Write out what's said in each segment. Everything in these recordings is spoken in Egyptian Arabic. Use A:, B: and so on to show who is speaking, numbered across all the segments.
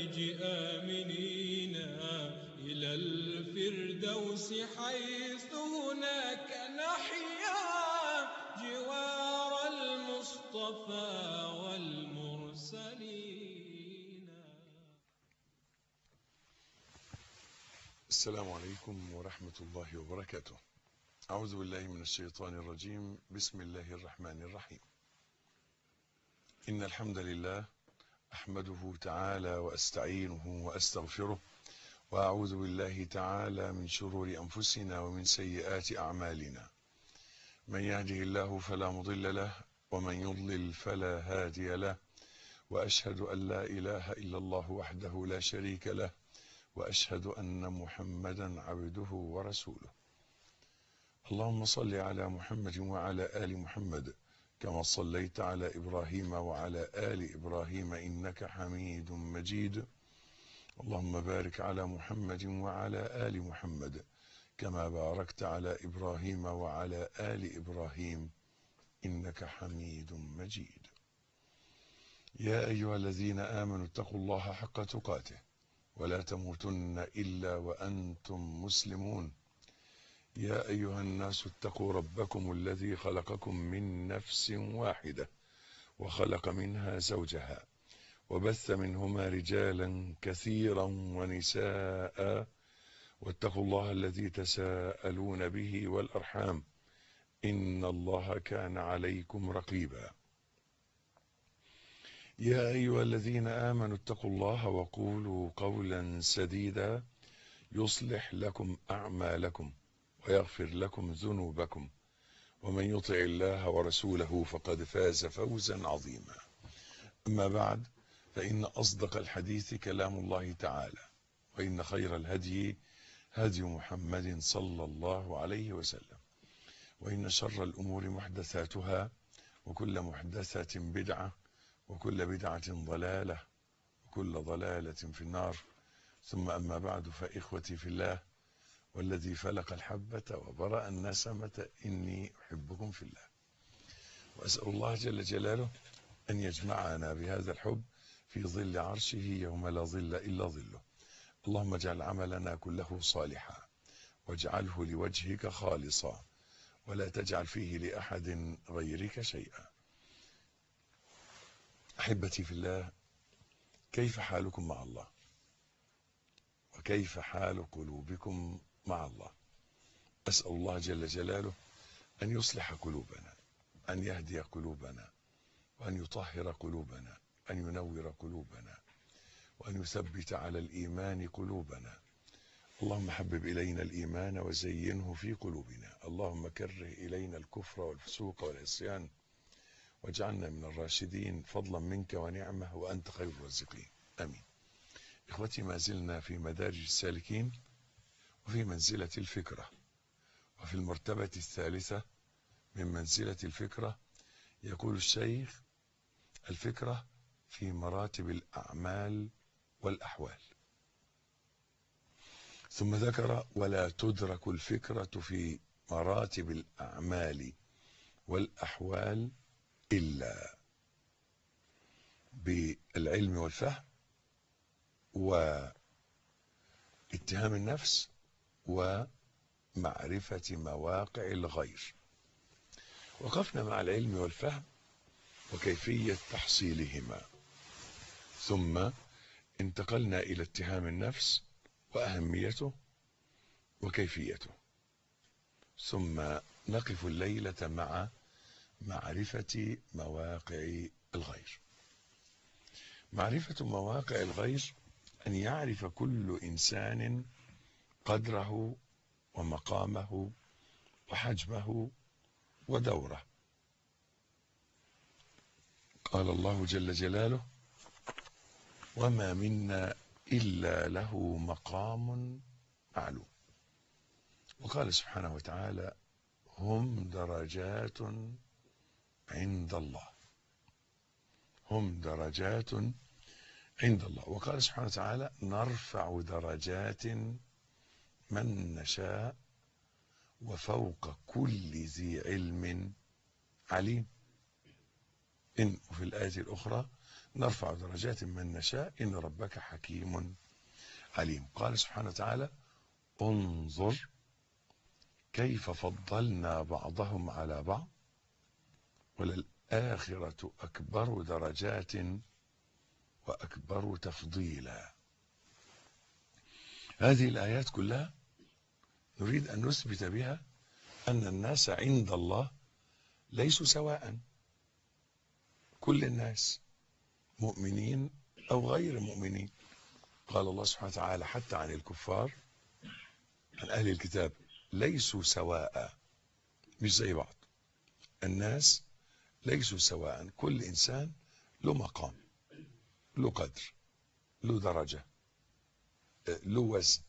A: البهائج آمنين إلى الفردوس حيث هناك نحيا جوار المصطفى والمرسلين
B: السلام عليكم ورحمة الله وبركاته أعوذ بالله من الشيطان الرجيم بسم الله الرحمن الرحيم إن الحمد لله أحمده تعالى وأستعينه وأستغفره وأعوذ بالله تعالى من شرور أنفسنا ومن سيئات أعمالنا من يهده الله فلا مضل له ومن يضلل فلا هادي له وأشهد أن لا إله إلا الله وحده لا شريك له وأشهد أن محمدا عبده ورسوله اللهم صل على محمد وعلى آل محمد كما صليت على إبراهيم وعلى آل إبراهيم إنك حميد مجيد اللهم بارك على محمد وعلى آل محمد كما باركت على إبراهيم وعلى آل إبراهيم إنك حميد مجيد يا أيها الذين آمنوا اتقوا الله حق تقاته ولا تموتن إلا وأنتم مسلمون يا أيها الناس اتقوا ربكم الذي خلقكم من نفس واحدة وخلق منها زوجها وبث منهما رجالا كثيرا ونساء واتقوا الله الذي تساءلون به والأرحام إن الله كان عليكم رقيبا يا أيها الذين آمنوا اتقوا الله وقولوا قولا سديدا يصلح لكم أعمالكم ويغفر لكم ذنوبكم ومن يطع الله ورسوله فقد فاز فوزا عظيما أما بعد فإن أصدق الحديث كلام الله تعالى وإن خير الهدي هدي محمد صلى الله عليه وسلم وإن شر الأمور محدثاتها وكل محدثة بدعة وكل بدعة ضلالة وكل ضلالة في النار ثم أما بعد فإخوتي في الله والذي فلق الحبة وبرأ النسمة إني أحبكم في الله وأسأل الله جل جلاله أن يجمعنا بهذا الحب في ظل عرشه يوم لا ظل إلا ظله اللهم اجعل عملنا كله صالحا واجعله لوجهك خالصا ولا تجعل فيه لأحد غيرك شيئا أحبتي في الله كيف حالكم مع الله وكيف حال قلوبكم مع الله أسأل الله جل جلاله أن يصلح قلوبنا أن يهدي قلوبنا وأن يطهر قلوبنا أن ينور قلوبنا وأن يثبت على الإيمان قلوبنا اللهم حبب إلينا الإيمان وزينه في قلوبنا اللهم كره إلينا الكفر والفسوق والعصيان واجعلنا من الراشدين فضلا منك ونعمة وأنت خير الرازقين أمين إخوتي ما زلنا في مدارج السالكين وفي منزلة الفكرة وفي المرتبة الثالثة من منزلة الفكرة يقول الشيخ الفكرة في مراتب الأعمال والأحوال ثم ذكر ولا تدرك الفكرة في مراتب الأعمال والأحوال إلا بالعلم والفهم واتهام النفس ومعرفة مواقع الغير وقفنا مع العلم والفهم وكيفية تحصيلهما ثم انتقلنا إلى اتهام النفس وأهميته وكيفيته ثم نقف الليلة مع معرفة مواقع الغير معرفة مواقع الغير أن يعرف كل إنسان قدره ومقامه وحجمه ودوره قال الله جل جلاله وما منا إلا له مقام معلوم وقال سبحانه وتعالى هم درجات عند الله هم درجات عند الله وقال سبحانه وتعالى نرفع درجات من نشاء وفوق كل ذي علم عليم إن وفي الآية الأخرى نرفع درجات من نشاء إن ربك حكيم عليم قال سبحانه وتعالى انظر كيف فضلنا بعضهم على بعض وللآخرة أكبر درجات وأكبر تفضيلا هذه الآيات كلها نريد أن نثبت بها أن الناس عند الله ليسوا سواء كل الناس مؤمنين أو غير مؤمنين قال الله سبحانه وتعالى حتى عن الكفار عن أهل الكتاب ليسوا سواء مش زي بعض الناس ليسوا سواء كل إنسان له مقام له قدر له درجة له وزن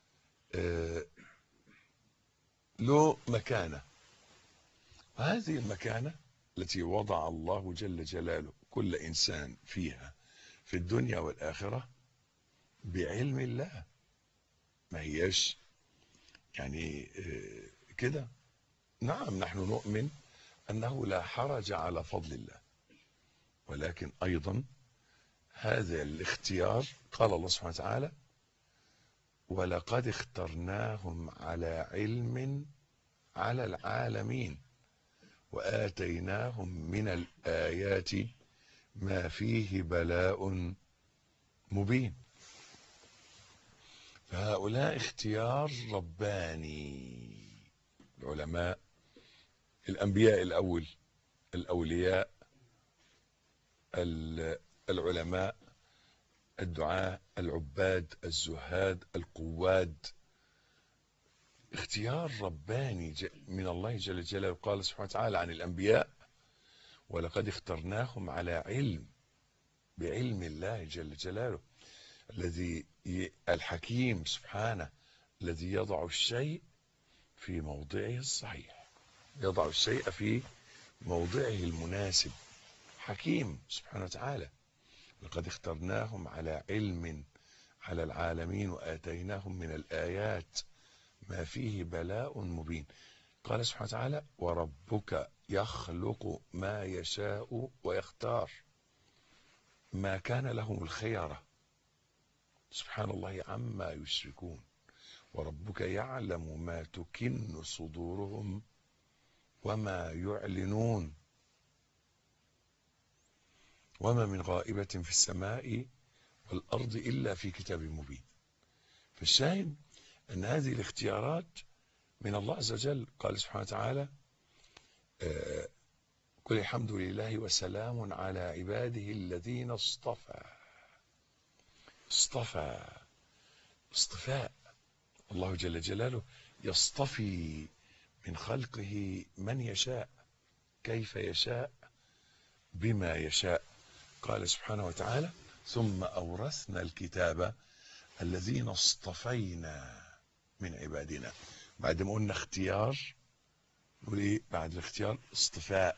B: له مكانة وهذه المكانة التي وضع الله جل جلاله كل إنسان فيها في الدنيا والآخرة بعلم الله ما هيش يعني كده نعم نحن نؤمن أنه لا حرج على فضل الله ولكن أيضا هذا الاختيار قال الله سبحانه وتعالى ولقد اخترناهم على علم على العالمين وآتيناهم من الآيات ما فيه بلاء مبين فهؤلاء اختيار رباني العلماء الأنبياء الأول الأولياء العلماء الدعاء العباد الزهاد القواد اختيار رباني من الله جل جلاله قال سبحانه وتعالى عن الأنبياء ولقد اخترناهم على علم بعلم الله جل جلاله الذي الحكيم سبحانه الذي يضع الشيء في موضعه الصحيح يضع الشيء في موضعه المناسب حكيم سبحانه وتعالى لقد اخترناهم على علم على العالمين وآتيناهم من الآيات ما فيه بلاء مبين قال سبحانه وتعالى وربك يخلق ما يشاء ويختار ما كان لهم الخيرة سبحان الله عما يشركون وربك يعلم ما تكن صدورهم وما يعلنون وما من غائبة في السماء والأرض إلا في كتاب مبين فالشاهد أن هذه الاختيارات من الله عز وجل قال سبحانه وتعالى آه قل الحمد لله وسلام على عباده الذين اصطفى اصطفى اصطفاء الله جل جلاله يصطفي من خلقه من يشاء كيف يشاء بما يشاء قال سبحانه وتعالى ثم أورثنا الكتاب الذين اصطفينا من عبادنا بعد ما قلنا اختيار نقول ايه بعد الاختيار اصطفاء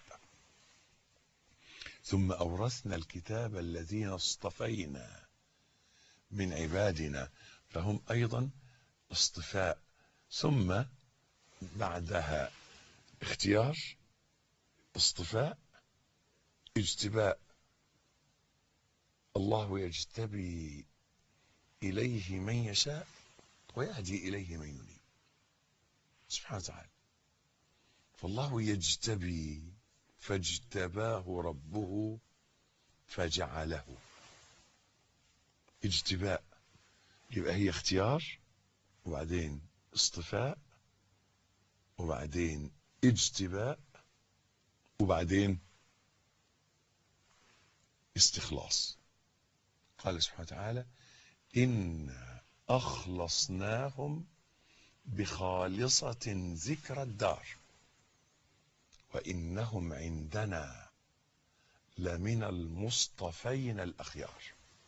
B: ثم أورثنا الكتاب الذين اصطفينا من عبادنا فهم أيضا اصطفاء ثم بعدها اختيار اصطفاء اجتباء الله يجتبي إليه من يشاء ويهدي إليه من ينيب سبحانه وتعالى فالله يجتبي فاجتباه ربه فجعله اجتباء يبقى هي اختيار وبعدين اصطفاء وبعدين اجتباء وبعدين استخلاص قال سبحانه وتعالى إنا أخلصناهم بخالصة ذكر الدار وإنهم عندنا لمن المصطفين الأخيار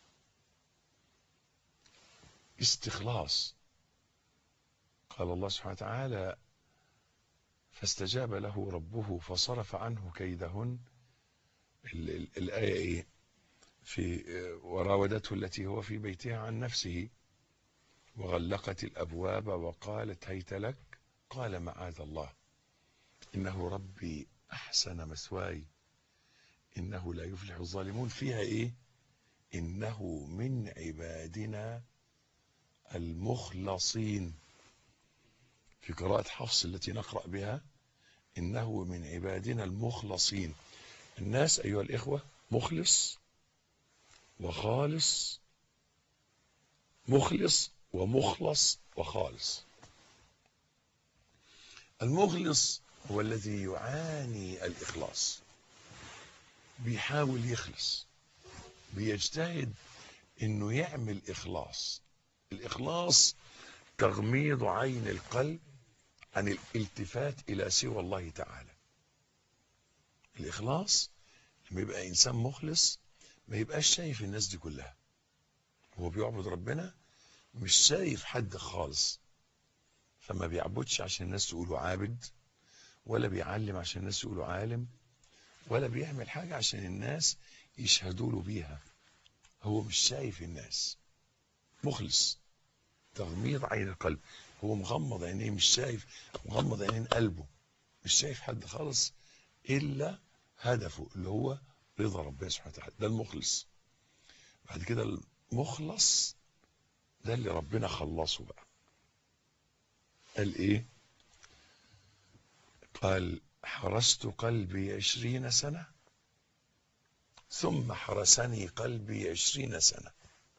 B: استخلاص قال الله سبحانه وتعالى فاستجاب له ربه فصرف عنه كيدهن الآية إيه في وراودته التي هو في بيتها عن نفسه وغلقت الأبواب وقالت هيت لك قال معاذ الله إنه ربي أحسن مثواي إنه لا يفلح الظالمون فيها إيه إنه من عبادنا المخلصين في قراءة حفص التي نقرأ بها إنه من عبادنا المخلصين الناس أيها الإخوة مخلص وخالص مخلص ومخلص وخالص المخلص هو الذي يعاني الإخلاص بيحاول يخلص بيجتهد انه يعمل اخلاص الاخلاص تغميض عين القلب عن الالتفات الى سوى الله تعالى الاخلاص لما يبقى انسان مخلص ما يبقاش شايف الناس دي كلها هو بيعبد ربنا مش شايف حد خالص فما بيعبدش عشان الناس تقوله عابد ولا بيعلم عشان الناس يقولوا عالم ولا بيعمل حاجة عشان الناس يشهدوا له بيها هو مش شايف الناس مخلص تغميض عين القلب هو مغمض عينيه مش شايف مغمض عينين قلبه مش شايف حد خالص الا هدفه اللي هو رضا ربنا سبحانه وتعالى ده المخلص بعد كده المخلص ده اللي ربنا خلصه بقى قال ايه قال حرست قلبي عشرين سنة ثم حرسني قلبي عشرين سنة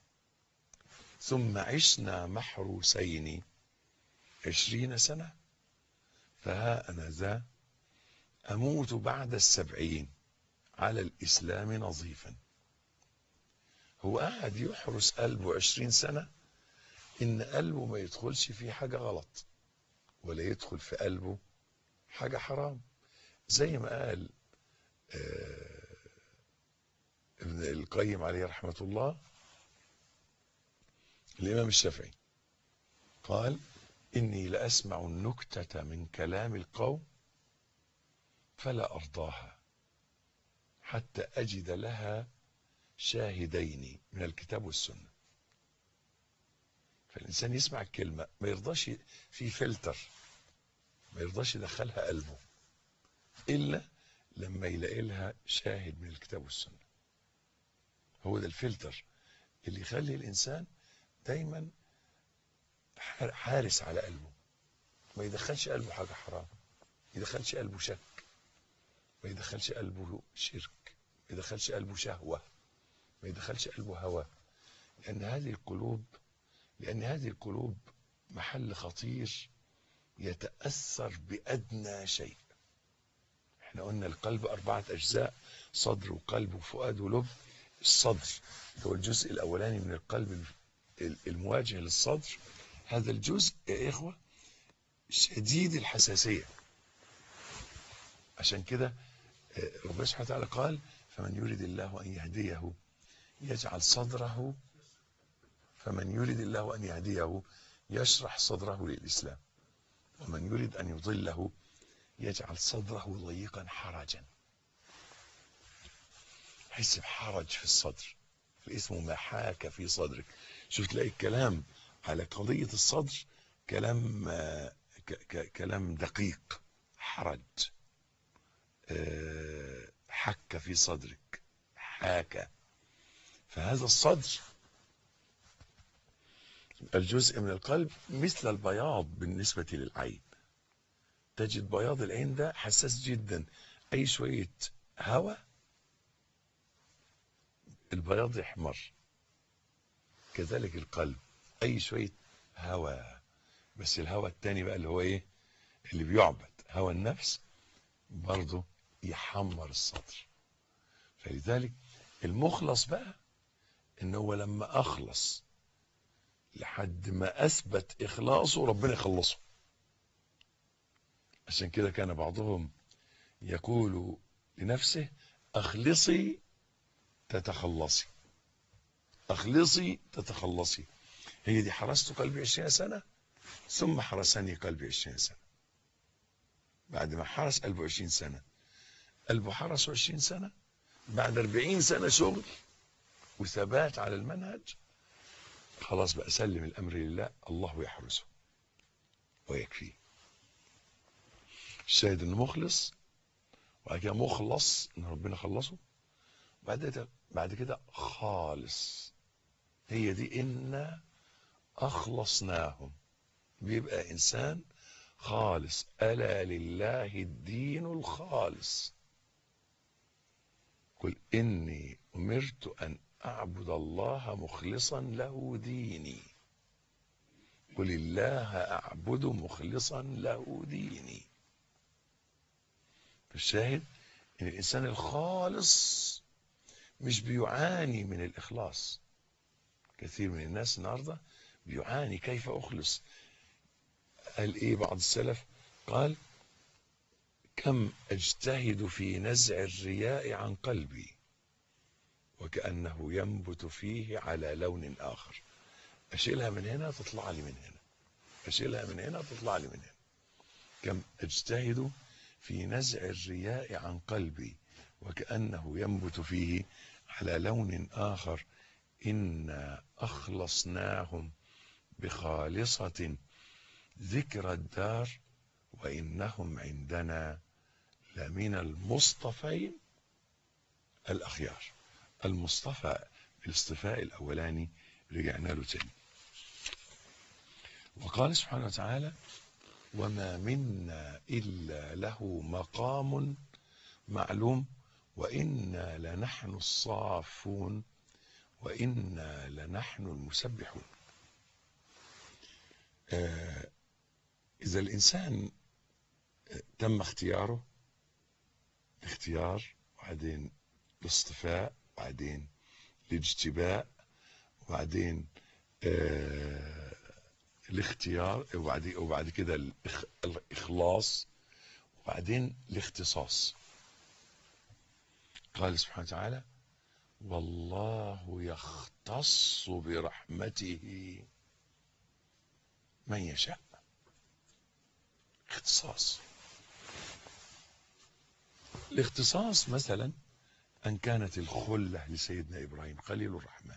B: ثم عشنا محروسين عشرين سنة فها أنا ذا أموت بعد السبعين على الإسلام نظيفا هو قاعد يحرس قلبه عشرين سنة إن قلبه ما يدخلش فيه حاجة غلط ولا يدخل في قلبه حاجة حرام زي ما قال آه ابن القيم عليه رحمة الله الإمام الشافعي قال إني لأسمع النكتة من كلام القوم فلا أرضاها حتى أجد لها شاهدين من الكتاب والسنة فالإنسان يسمع الكلمة ما يرضاش في فلتر ما يرضاش يدخلها قلبه إلا لما يلاقي لها شاهد من الكتاب والسنة هو ده الفلتر اللي يخلي الإنسان دايما حارس على قلبه ما يدخلش قلبه حاجة حرام ما يدخلش قلبه شك ما يدخلش قلبه شرك ما يدخلش قلبه شهوة ما يدخلش قلبه هوى لأن هذه القلوب لأن هذه القلوب محل خطير يتأثر بأدنى شيء احنا قلنا القلب أربعة أجزاء صدر وقلب وفؤاد ولب الصدر هو الجزء الأولاني من القلب المواجه للصدر هذا الجزء يا إخوة شديد الحساسية عشان كده ربنا سبحانه وتعالى قال فمن يريد الله أن يهديه يجعل صدره فمن يريد الله أن يهديه يشرح صدره للإسلام ومن يريد أن يضله يجعل صدره ضيقا حرجا حس بحرج في الصدر اسمه ما حاك في صدرك شوف تلاقي الكلام على قضية الصدر كلام ك ك كلام دقيق حرج حك في صدرك حاك فهذا الصدر الجزء من القلب مثل البياض بالنسبة للعين تجد بياض العين ده حساس جدا أي شوية هواء البياض يحمر كذلك القلب أي شوية هواء بس الهواء التاني بقى اللي هو إيه اللي بيعبد هواء النفس برضه يحمر الصدر فلذلك المخلص بقى ان هو لما اخلص لحد ما اثبت اخلاصه ربنا يخلصه عشان كده كان بعضهم يقول لنفسه اخلصي تتخلصي اخلصي تتخلصي هي دي حرست قلبي عشرين سنة ثم حرسني قلبي عشرين سنة بعد ما حرس قلبه عشرين سنة قلبه حرس عشرين سنة بعد أربعين سنة شغل وثبات على المنهج خلاص بقى سلم الأمر لله الله يحرسه ويكفيه الشاهد انه مخلص وبعد كده مخلص ان ربنا خلصه بعد بعد كده خالص هي دي إنا أخلصناهم بيبقى إنسان خالص ألا لله الدين الخالص قل إني أمرت أن أعبد الله مخلصا له ديني قل الله أعبد مخلصا له ديني الشاهد إن الإنسان الخالص مش بيعاني من الإخلاص كثير من الناس النهارده بيعاني كيف أخلص قال إيه بعض السلف قال كم أجتهد في نزع الرياء عن قلبي وكأنه ينبت فيه على لون آخر أشيلها من هنا تطلع لي من هنا أشيلها من هنا تطلع لي من هنا كم أجتهد في نزع الرياء عن قلبي وكأنه ينبت فيه على لون آخر إنا أخلصناهم بخالصة ذكر الدار وإنهم عندنا لمن المصطفين الأخيار المصطفى الاصطفاء الأولاني رجعنا له تاني وقال سبحانه وتعالى وما منا إلا له مقام معلوم وإنا لنحن الصافون وإنا لنحن المسبحون آه إذا الإنسان تم اختياره الاختيار وبعدين الاصطفاء وبعدين الاجتباء وبعدين آه الاختيار وبعد وبعد كده الإخ... الإخلاص وبعدين الاختصاص قال سبحانه وتعالى والله يختص برحمته من يشاء اختصاص الاختصاص مثلا أن كانت الخلة لسيدنا إبراهيم خليل الرحمن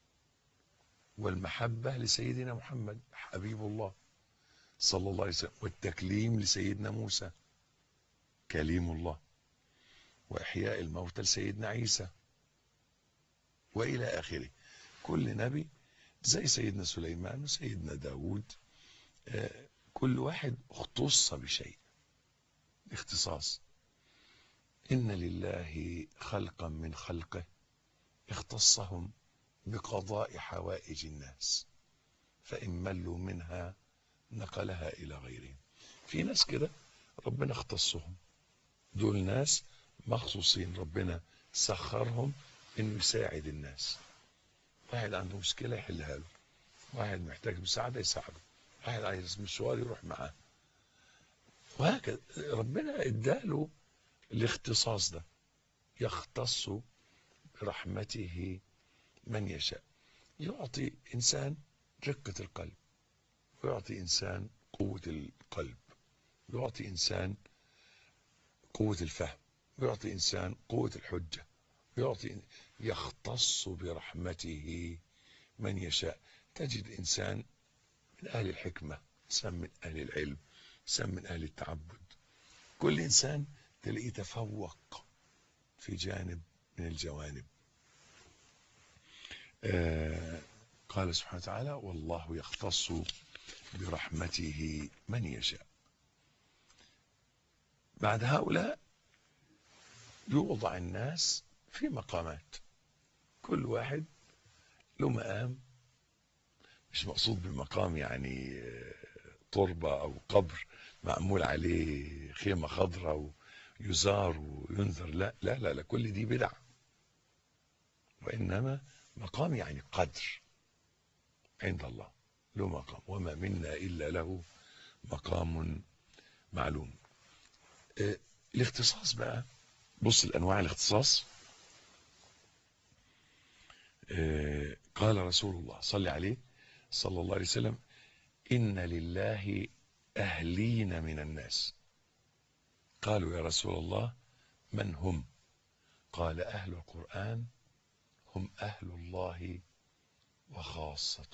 B: والمحبة لسيدنا محمد حبيب الله صلى الله عليه وسلم والتكليم لسيدنا موسى كليم الله وإحياء الموتى لسيدنا عيسى وإلى آخره كل نبي زي سيدنا سليمان وسيدنا داود كل واحد اختص بشيء اختصاص إن لله خلقا من خلقه اختصهم بقضاء حوائج الناس فإن ملوا منها نقلها إلى غيرهم في ناس كده ربنا اختصهم دول ناس مخصوصين ربنا سخرهم انه يساعد الناس واحد عنده مشكله يحلها له واحد محتاج مساعده يساعده واحد عايز مشوار يروح معاه وهكذا ربنا اداله الاختصاص ده يختص برحمته من يشاء يعطي انسان رقه القلب ويعطي انسان قوه القلب يعطي انسان قوه الفهم ويعطي انسان قوه الحجه يعطي يختص برحمته من يشاء تجد انسان من اهل الحكمه انسان من اهل العلم انسان من اهل التعبد كل انسان تلاقيه تفوق في جانب من الجوانب آه قال سبحانه وتعالى والله يختص برحمته من يشاء بعد هؤلاء يوضع الناس في مقامات كل واحد له مقام مش مقصود بالمقام يعني تربة أو قبر معمول عليه خيمة خضراء ويزار وينذر لا لا لا, لا كل دي بدع وإنما مقام يعني قدر عند الله له مقام وما منا إلا له مقام معلوم اه الاختصاص بقى بص الأنواع الاختصاص اه قال رسول الله صلى عليه صلى الله عليه وسلم إن لله أهلين من الناس قالوا يا رسول الله من هم قال أهل القرآن هم أهل الله وخاصته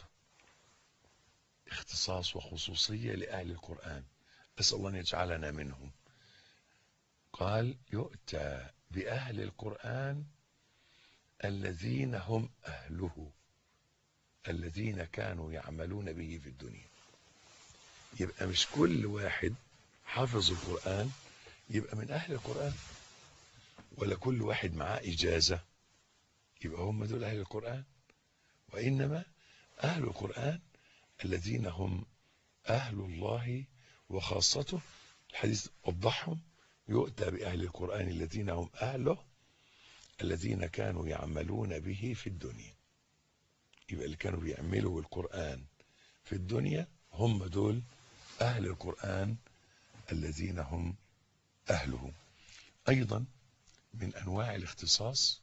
B: اختصاص وخصوصية لأهل القرآن أسأل الله أن يجعلنا منهم قال يؤتى بأهل القرآن الذين هم أهله الذين كانوا يعملون به في الدنيا يبقى مش كل واحد حافظ القرآن يبقى من أهل القرآن ولا كل واحد معاه إجازة يبقى هم دول أهل القرآن وإنما أهل القرآن الذين هم أهل الله وخاصته الحديث وضحهم يؤتى بأهل القرآن الذين هم أهله الذين كانوا يعملون به في الدنيا يبقى اللي كانوا بيعملوا القرآن في الدنيا هم دول أهل القرآن الذين هم أهله أيضا من أنواع الاختصاص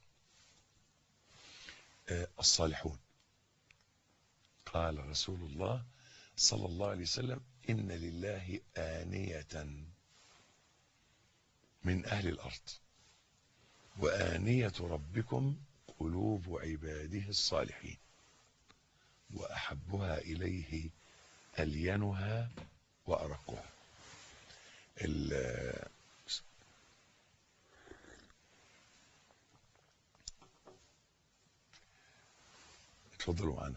B: آه، الصالحون قال رسول الله صلى الله عليه وسلم إن لله آنية من أهل الأرض وآنية ربكم قلوب عباده الصالحين وأحبها إليه ألينها وأرقها ال- اتفضلوا معنا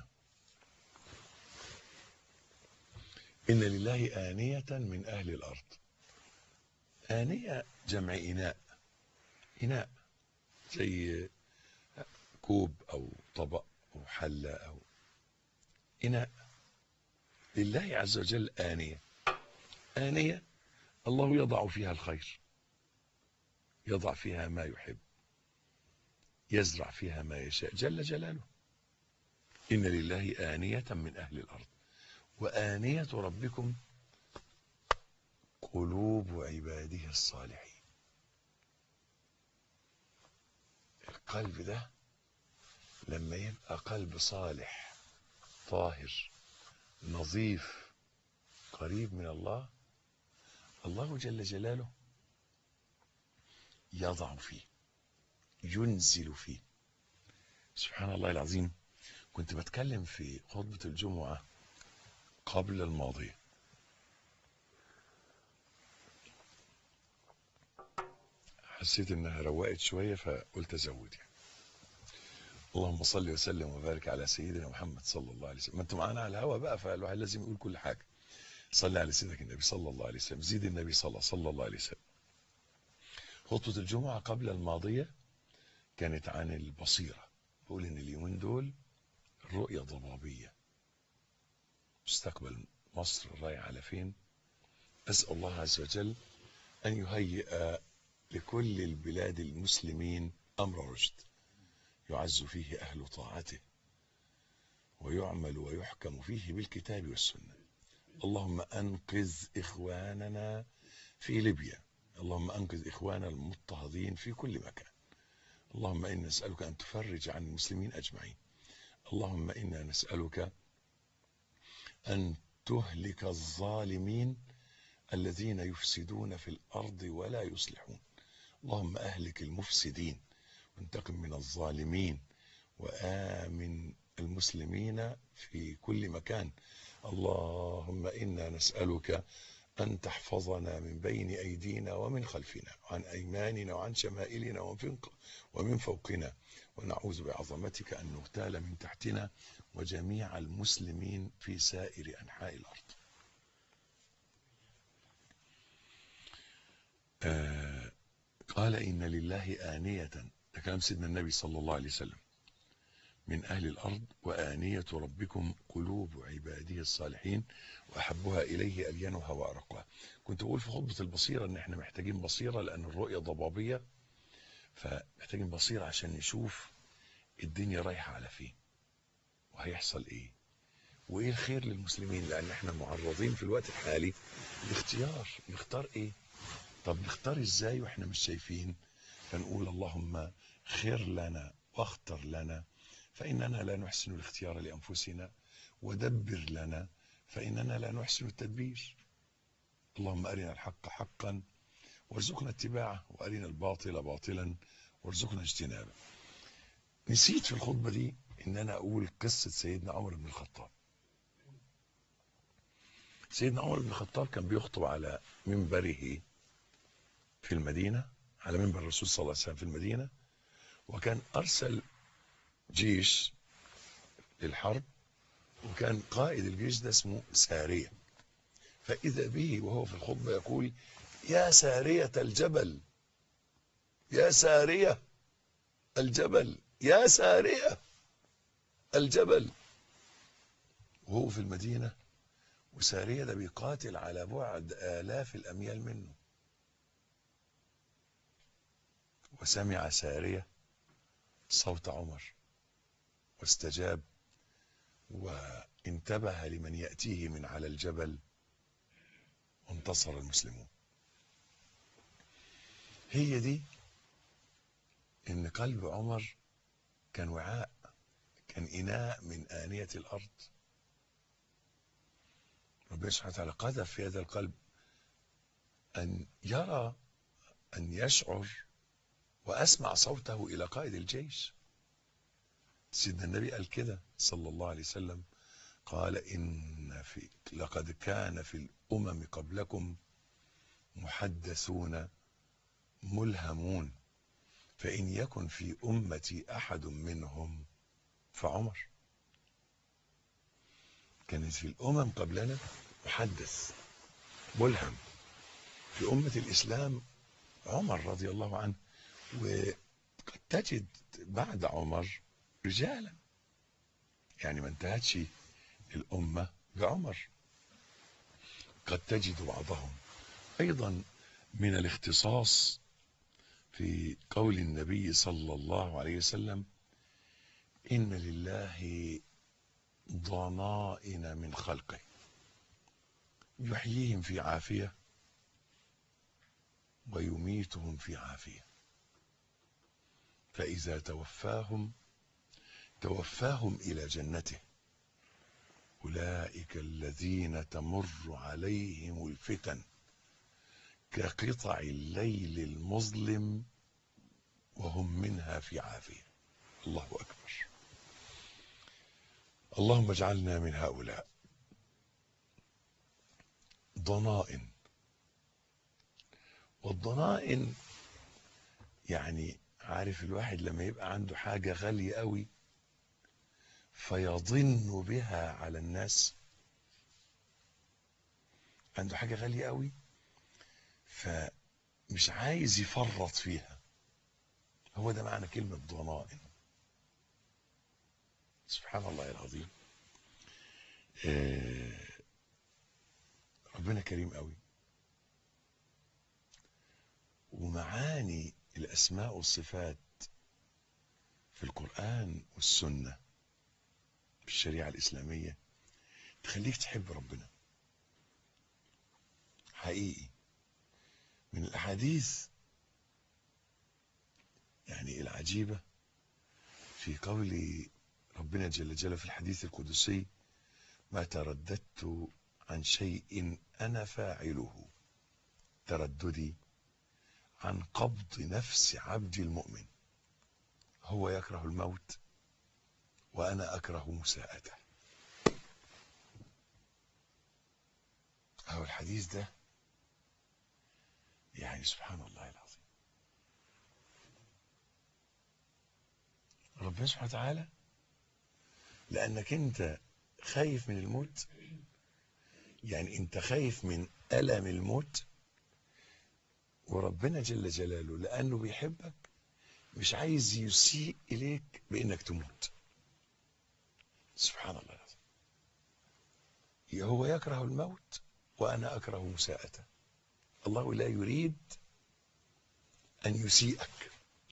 B: إن لله آنية من أهل الأرض آنية جمع إناء إناء زي كوب أو طبق أو حلة أو إناء لله عز وجل آنية آنية الله يضع فيها الخير يضع فيها ما يحب يزرع فيها ما يشاء جل جلاله إن لله آنية من أهل الأرض وآنية ربكم قلوب عباده الصالحين القلب ده لما يبقى قلب صالح طاهر نظيف قريب من الله الله جل جلاله يضع فيه ينزل فيه سبحان الله العظيم كنت بتكلم في خطبة الجمعة قبل الماضية حسيت انها روقت شوية فقلت ازود يعني اللهم صل وسلم وبارك على سيدنا محمد صلى الله عليه وسلم ما انتم معانا على الهوا بقى فالواحد لازم يقول كل حاجة صلي على سيدك النبي صلى الله عليه وسلم زيد النبي صلى, صلى الله عليه وسلم خطبة الجمعة قبل الماضية كانت عن البصيرة بقول ان اليومين دول الرؤية ضبابية مستقبل مصر رايح على فين أسأل الله عز وجل أن يهيئ لكل البلاد المسلمين أمر رشد يعز فيه أهل طاعته ويعمل ويحكم فيه بالكتاب والسنة اللهم أنقذ إخواننا في ليبيا اللهم أنقذ إخواننا المضطهدين في كل مكان اللهم إنا نسألك أن تفرج عن المسلمين أجمعين اللهم إنا نسألك أن تهلك الظالمين الذين يفسدون في الأرض ولا يصلحون اللهم أهلك المفسدين وانتقم من الظالمين وآمن المسلمين في كل مكان اللهم إنا نسألك أن تحفظنا من بين أيدينا ومن خلفنا وعن أيماننا وعن شمائلنا ومن ومن فوقنا ونعوذ بعظمتك أن نغتال من تحتنا وجميع المسلمين في سائر أنحاء الأرض آه قال إن لله آنية ده كلام سيدنا النبي صلى الله عليه وسلم من أهل الأرض وآنية ربكم قلوب عباده الصالحين وأحبها إليه ألينها وأرقها كنت أقول في خطبة البصيرة أن احنا محتاجين بصيرة لأن الرؤية ضبابية فمحتاجين بصيرة عشان نشوف الدنيا رايحة على فين وهيحصل إيه وإيه الخير للمسلمين لأن احنا معرضين في الوقت الحالي لاختيار نختار إيه طب نختار إزاي وإحنا مش شايفين فنقول اللهم خير لنا واختر لنا فإننا لا نحسن الاختيار لأنفسنا ودبر لنا فإننا لا نحسن التدبير اللهم أرنا الحق حقا وارزقنا اتباعه وأرنا الباطل باطلا وارزقنا اجتنابه نسيت في الخطبة دي إن أنا أقول قصة سيدنا عمر بن الخطاب سيدنا عمر بن الخطاب كان بيخطب على منبره في المدينة على منبر الرسول صلى الله عليه وسلم في المدينة وكان أرسل جيش للحرب وكان قائد الجيش ده اسمه سارية فإذا به وهو في الخطبة يقول يا سارية الجبل يا سارية الجبل يا سارية الجبل وهو في المدينة وسارية ده بيقاتل على بعد آلاف الأميال منه وسمع سارية صوت عمر واستجاب وانتبه لمن يأتيه من على الجبل وانتصر المسلمون هي دي ان قلب عمر كان وعاء كان اناء من آنية الارض ربنا سبحانه وتعالى قذف في هذا القلب ان يرى ان يشعر واسمع صوته الى قائد الجيش سيدنا النبي قال كده صلى الله عليه وسلم قال ان في لقد كان في الامم قبلكم محدثون ملهمون فإن يكن في أمتي أحد منهم فعمر كانت في الأمم قبلنا محدث ملهم في أمة الإسلام عمر رضي الله عنه وقد تجد بعد عمر رجالا يعني ما انتهتش الأمة بعمر قد تجد بعضهم أيضا من الاختصاص في قول النبي صلى الله عليه وسلم إن لله ضنائن من خلقه يحييهم في عافية ويميتهم في عافية فإذا توفاهم توفاهم إلى جنته أولئك الذين تمر عليهم الفتن كقطع الليل المظلم وهم منها في عافية الله أكبر اللهم اجعلنا من هؤلاء ضنائن والضنائن يعني عارف الواحد لما يبقى عنده حاجة غالية قوي فيضن بها على الناس عنده حاجة غالية قوي فمش عايز يفرط فيها هو ده معنى كلمة ضنائن سبحان الله العظيم آه ربنا كريم قوي ومعاني الأسماء والصفات في القرآن والسنة في الشريعة الإسلامية تخليك تحب ربنا حقيقي من الأحاديث يعني العجيبة في قول ربنا جل جلاله في الحديث القدسي ما ترددت عن شيء أنا فاعله ترددي عن قبض نفس عبد المؤمن هو يكره الموت وأنا أكره مساءته هو الحديث ده يعني سبحان الله العظيم ربنا سبحانه وتعالى لأنك أنت خايف من الموت يعني أنت خايف من ألم الموت وربنا جل جلاله لأنه بيحبك مش عايز يسيء إليك بإنك تموت سبحان الله العظيم هو يكره الموت وأنا أكره مساءته الله لا يريد أن يسيئك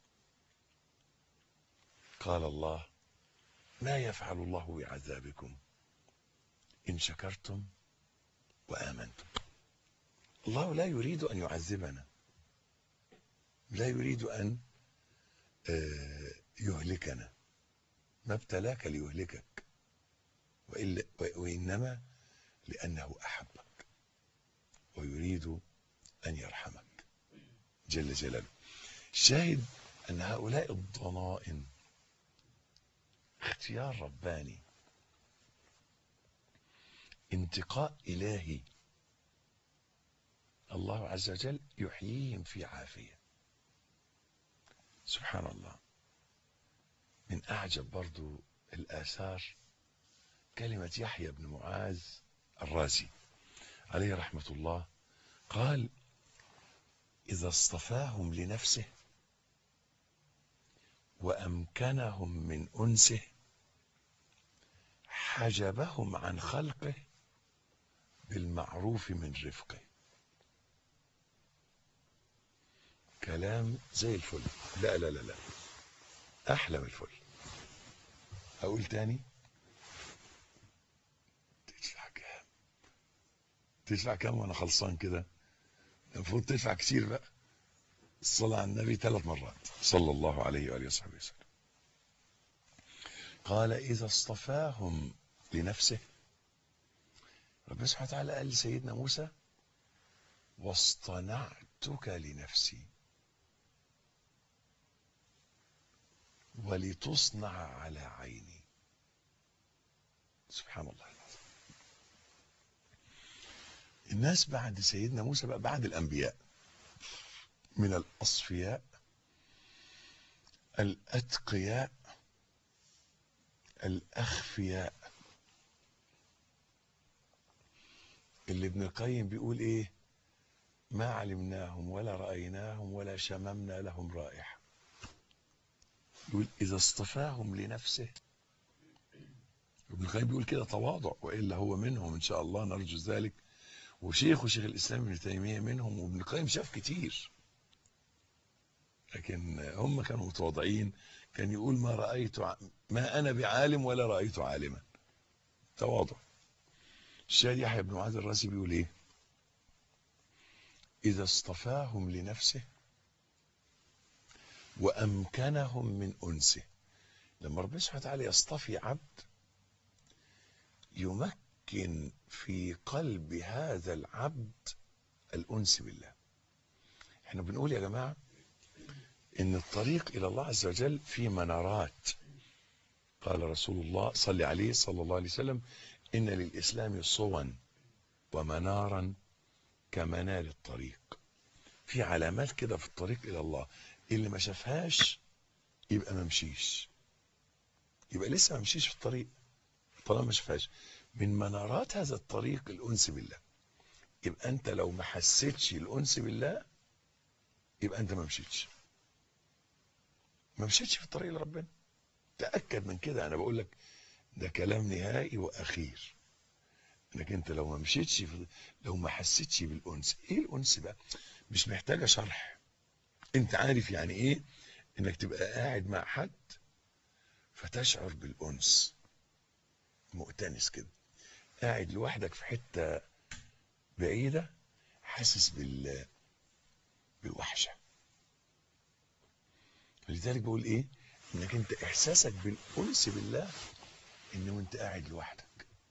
B: قال الله ما يفعل الله بعذابكم إن شكرتم وآمنتم الله لا يريد أن يعذبنا لا يريد أن يهلكنا ما ابتلاك ليهلكك وإلا وإنما لأنه أحبك ويريد أن يرحمك جل جلاله الشاهد أن هؤلاء الضنائن اختيار رباني انتقاء إلهي الله عز وجل يحييهم في عافية سبحان الله من أعجب برضو الآثار كلمة يحيى بن معاذ الرازي عليه رحمة الله قال إذا اصطفاهم لنفسه وأمكنهم من أنسه حجبهم عن خلقه بالمعروف من رفقه كلام زي الفل لا لا لا لا أحلى من الفل أقول تاني تدفع كام تدفع كام وأنا خلصان كده المفروض تدفع كتير بقى الصلاة على النبي ثلاث مرات صلى الله عليه وآله وصحبه وسلم قال إذا اصطفاهم لنفسه ربنا سبحانه وتعالى قال لسيدنا موسى واصطنعتك لنفسي ولتصنع على عيني سبحان الله العظيم الناس بعد سيدنا موسى بقى بعد الأنبياء من الأصفياء الأتقياء الأخفياء اللي ابن القيم بيقول إيه ما علمناهم ولا رأيناهم ولا شممنا لهم رائحة يقول إذا اصطفاهم لنفسه ابن القيم بيقول كده تواضع وإلا هو منهم إن شاء الله نرجو ذلك وشيخ وشيخ الإسلام ابن تيمية منهم وابن القيم شاف كتير لكن هم كانوا متواضعين كان يقول ما رأيت ع... ما أنا بعالم ولا رأيت عالما تواضع الشاهد يحيى بن معاذ الرازي بيقول ايه إذا اصطفاهم لنفسه وأمكنهم من أنسه لما ربنا سبحانه وتعالى يصطفي عبد يمكن في قلب هذا العبد الأنس بالله احنا بنقول يا جماعة ان الطريق الى الله عز وجل في منارات قال رسول الله صلى عليه صلى الله عليه وسلم ان للاسلام صوا ومنارا كمنار الطريق في علامات كده في الطريق الى الله اللي ما شافهاش يبقى ما مشيش يبقى لسه ما مشيش في الطريق طالما ما شافهاش من منارات هذا الطريق الانس بالله يبقى انت لو ما حسيتش الانس بالله يبقى انت ما مشيتش ما مشيتش في الطريق لربنا تأكد من كده أنا بقول لك ده كلام نهائي وأخير انك انت لو ما مشيتش في لو ما حسيتش بالانس ايه الانس بقى مش محتاجه شرح انت عارف يعني ايه انك تبقى قاعد مع حد فتشعر بالانس مؤتنس كده قاعد لوحدك في حته بعيده حاسس بال بالوحشه لذلك بقول ايه انك انت احساسك بالانس بالله ان وانت قاعد لوحدك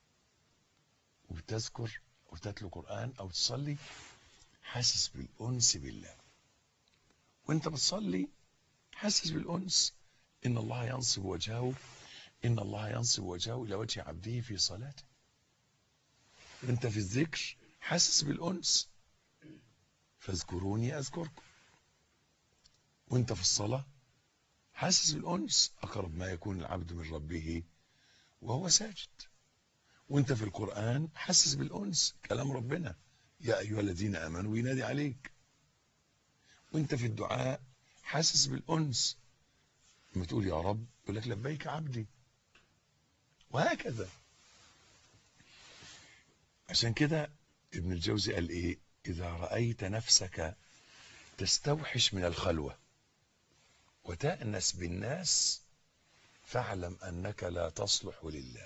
B: وبتذكر وتتلو قران او تصلي حاسس بالانس بالله وانت بتصلي حاسس بالانس ان الله ينصب وجهه ان الله ينصب وجهه الى وجه عبده في صلاته وانت في الذكر حاسس بالانس فاذكروني اذكركم وانت في الصلاه حاسس بالانس اقرب ما يكون العبد من ربه وهو ساجد وانت في القران حاسس بالانس كلام ربنا يا ايها الذين امنوا ينادي عليك وانت في الدعاء حاسس بالانس لما تقول يا رب يقول لك لبيك عبدي وهكذا عشان كده ابن الجوزي قال ايه اذا رايت نفسك تستوحش من الخلوه وتأنس بالناس فاعلم أنك لا تصلح لله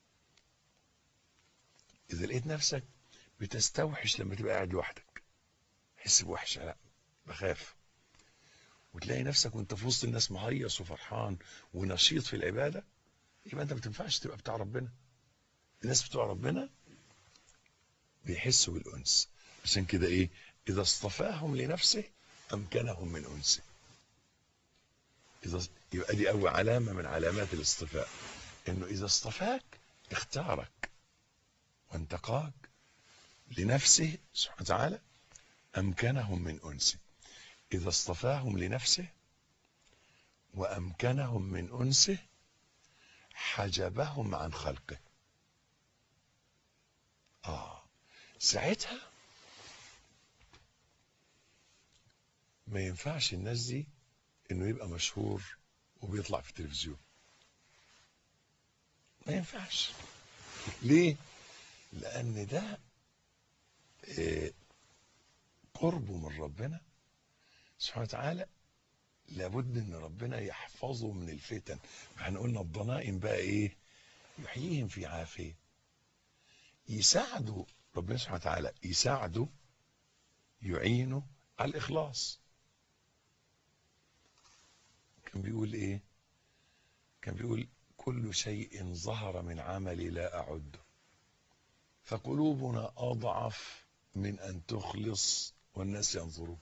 B: إذا لقيت نفسك بتستوحش لما تبقى قاعد لوحدك حس بوحشة لا بخاف وتلاقي نفسك وانت في وسط الناس مهيص وفرحان ونشيط في العبادة يبقى انت ما تنفعش تبقى بتاع ربنا الناس بتوع ربنا بيحسوا بالأنس عشان كده ايه إذا اصطفاهم لنفسه أمكنهم من أنسه إذا يبقى دي أول علامة من علامات الاصطفاء إنه إذا اصطفاك اختارك وانتقاك لنفسه سبحانه وتعالى أمكنهم من أنسه إذا اصطفاهم لنفسه وأمكنهم من أنسه حجبهم عن خلقه آه ساعتها ما ينفعش الناس دي انه يبقى مشهور وبيطلع في التلفزيون ما ينفعش ليه لان ده آه، قربه من ربنا سبحانه وتعالى لابد ان ربنا يحفظه من الفتن ما احنا قلنا الضنائم بقى ايه يحييهم في عافيه يساعده ربنا سبحانه وتعالى يساعده يعينه على الاخلاص كان بيقول ايه كان بيقول كل شيء ظهر من عملي لا اعده فقلوبنا اضعف من ان تخلص والناس ينظرون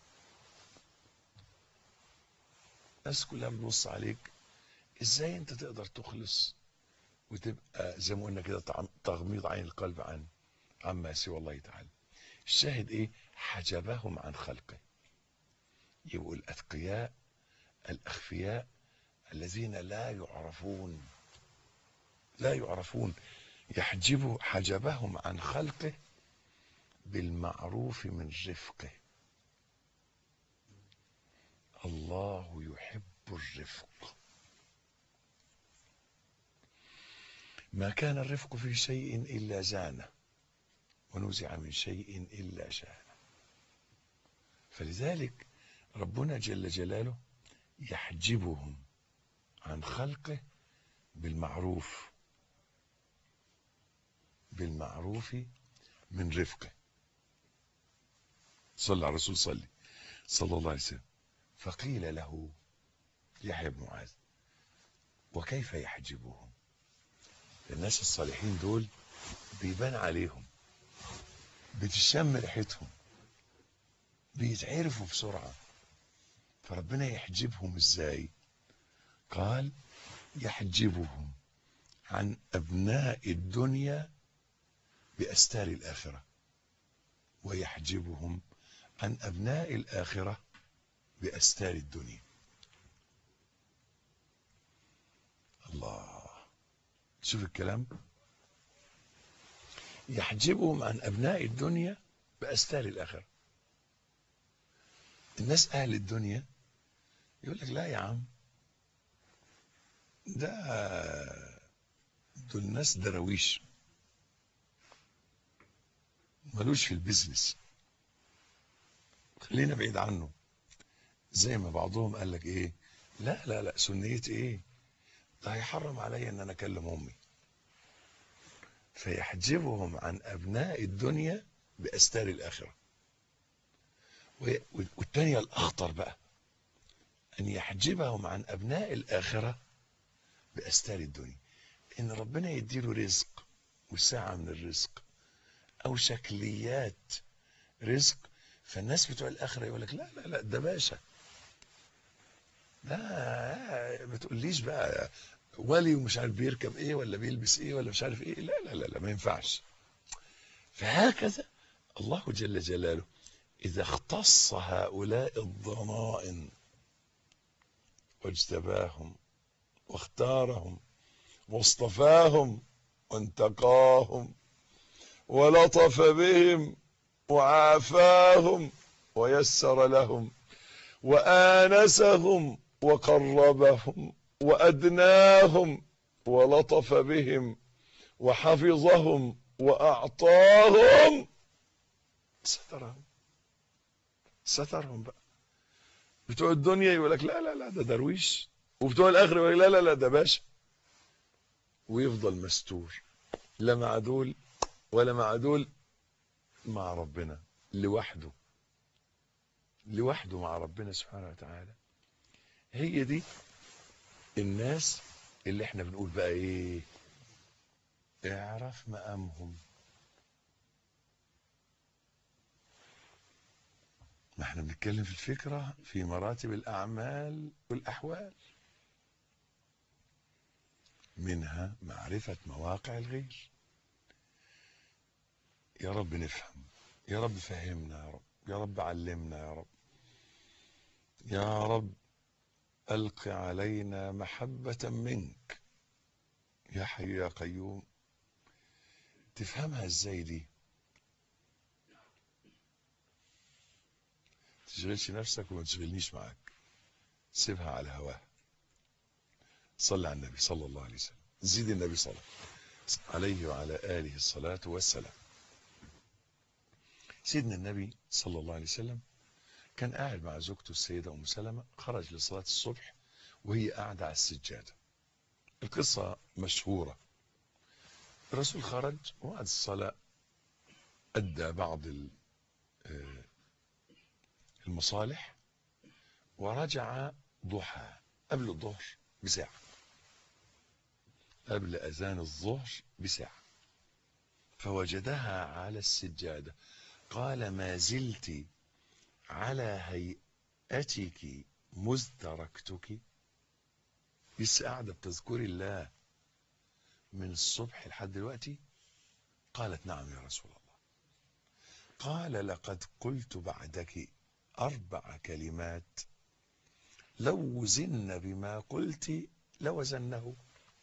B: الناس كلها بتبص عليك ازاي انت تقدر تخلص وتبقى زي ما قلنا كده طعم- تغميض عين القلب عن عما سوى الله تعالى الشاهد ايه حجبهم عن خلقه يبقوا الاتقياء الاخفياء الذين لا يعرفون لا يعرفون يحجب حجبهم عن خلقه بالمعروف من رفقه الله يحب الرفق ما كان الرفق في شيء إلا زانه ونزع من شيء إلا شانه فلذلك ربنا جل جلاله يحجبهم عن خلقه بالمعروف بالمعروف من رفقه صلى على الرسول صلي صلى الله عليه وسلم فقيل له يحيى بن معاذ وكيف يحجبهم الناس الصالحين دول بيبان عليهم بتشم ريحتهم بيتعرفوا بسرعة فربنا يحجبهم ازاي قال يحجبهم عن أبناء الدنيا بأستار الآخرة ويحجبهم عن أبناء الآخرة بأستار الدنيا الله شوف الكلام يحجبهم عن أبناء الدنيا بأستار الآخرة الناس أهل الدنيا يقول لك لا يا عم ده دول ناس درويش ملوش في البيزنس خلينا بعيد عنه زي ما بعضهم قال لك ايه لا لا لا سنية ايه ده هيحرم عليا ان انا اكلم امي فيحجبهم عن ابناء الدنيا باستار الاخره و- والتانية الاخطر بقى ان يحجبهم عن ابناء الاخره باستار الدنيا ان ربنا يديله رزق وسعه من الرزق او شكليات رزق فالناس بتوع الاخره يقول لك لا لا لا ده باشا لا ما تقوليش بقى ولي ومش عارف بيركب ايه ولا بيلبس ايه ولا مش عارف ايه لا لا لا, لا ما ينفعش فهكذا الله جل جلاله اذا اختص هؤلاء الضنائن واجتباهم واختارهم واصطفاهم وانتقاهم ولطف بهم وعافاهم ويسر لهم وآنسهم وقربهم وأدناهم ولطف بهم وحفظهم وأعطاهم سترهم سترهم بقى بتوع الدنيا يقول لك لا لا لا ده درويش وبتوع الآخرة يقول لك لا لا لا ده باشا ويفضل مستور لا مع دول ولا مع دول مع ربنا لوحده لوحده مع ربنا سبحانه وتعالى هي دي الناس اللي احنا بنقول بقى ايه اعرف مقامهم ما احنا بنتكلم في الفكرة في مراتب الأعمال والأحوال منها معرفة مواقع الغير يا رب نفهم يا رب فهمنا يا رب يا رب علمنا يا رب يا رب ألق علينا محبة منك يا حي يا قيوم تفهمها ازاي دي تشغلش نفسك وما تشغلنيش معاك سيبها على هواها صلى على النبي صلى الله عليه وسلم زيد النبي صلى عليه وعلى آله الصلاة والسلام سيدنا النبي صلى الله عليه وسلم كان قاعد مع زوجته السيدة أم سلمة خرج لصلاة الصبح وهي قاعدة على السجادة القصة مشهورة الرسول خرج وبعد الصلاة أدى بعض المصالح ورجع ضحى قبل الظهر بساعة قبل أذان الظهر بساعة فوجدها على السجادة قال ما زلت على هيئتك مذ تركتك لسه قاعدة بتذكري الله من الصبح لحد دلوقتي قالت نعم يا رسول الله قال لقد قلت بعدك أربع كلمات لو وزن بما قلت لوزنه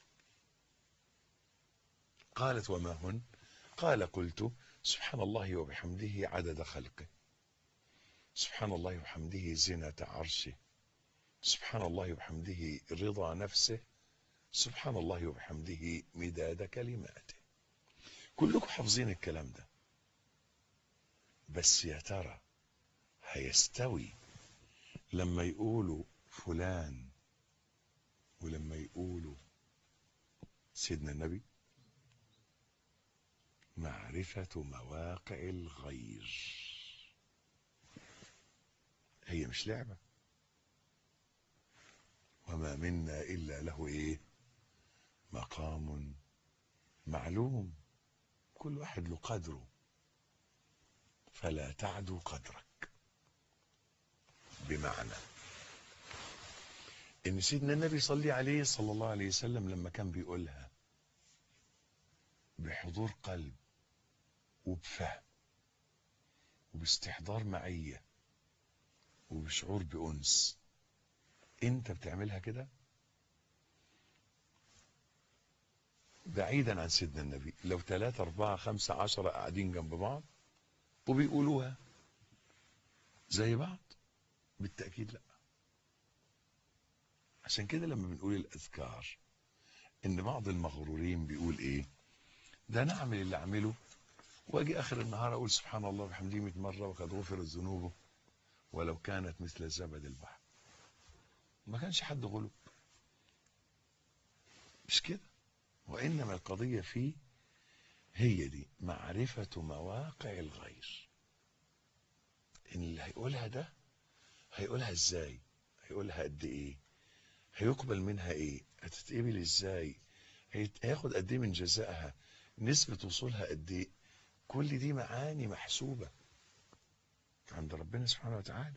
B: قالت وما هن قال قلت سبحان الله وبحمده عدد خلقه سبحان الله وبحمده زنة عرشه سبحان الله وبحمده رضا نفسه سبحان الله وبحمده مداد كلماته كلكم حافظين الكلام ده بس يا ترى هيستوي لما يقولوا فلان ولما يقولوا سيدنا النبي معرفة مواقع الغير هي مش لعبة وما منا إلا له إيه مقام معلوم كل واحد له قدره فلا تعدو قدرك بمعنى ان سيدنا النبي صلى عليه صلى الله عليه وسلم لما كان بيقولها بحضور قلب وبفهم وباستحضار معية وبشعور بأنس انت بتعملها كده بعيدا عن سيدنا النبي لو ثلاثة أربعة خمسة عشرة قاعدين جنب بعض وبيقولوها زي بعض بالتأكيد لا عشان كده لما بنقول الأذكار إن بعض المغرورين بيقول إيه ده أنا أعمل اللي أعمله وأجي آخر النهار أقول سبحان الله وبحمده 100 مرة وقد غفرت ذنوبه ولو كانت مثل زبد البحر ما كانش حد غلب مش كده وإنما القضية فيه هي دي معرفة مواقع الغير إن اللي هيقولها ده هيقولها إزاي هيقولها قد إيه هيقبل منها إيه هتتقبل إزاي هياخد قد إيه من جزائها نسبة وصولها قد إيه كل دي معاني محسوبة عند ربنا سبحانه وتعالى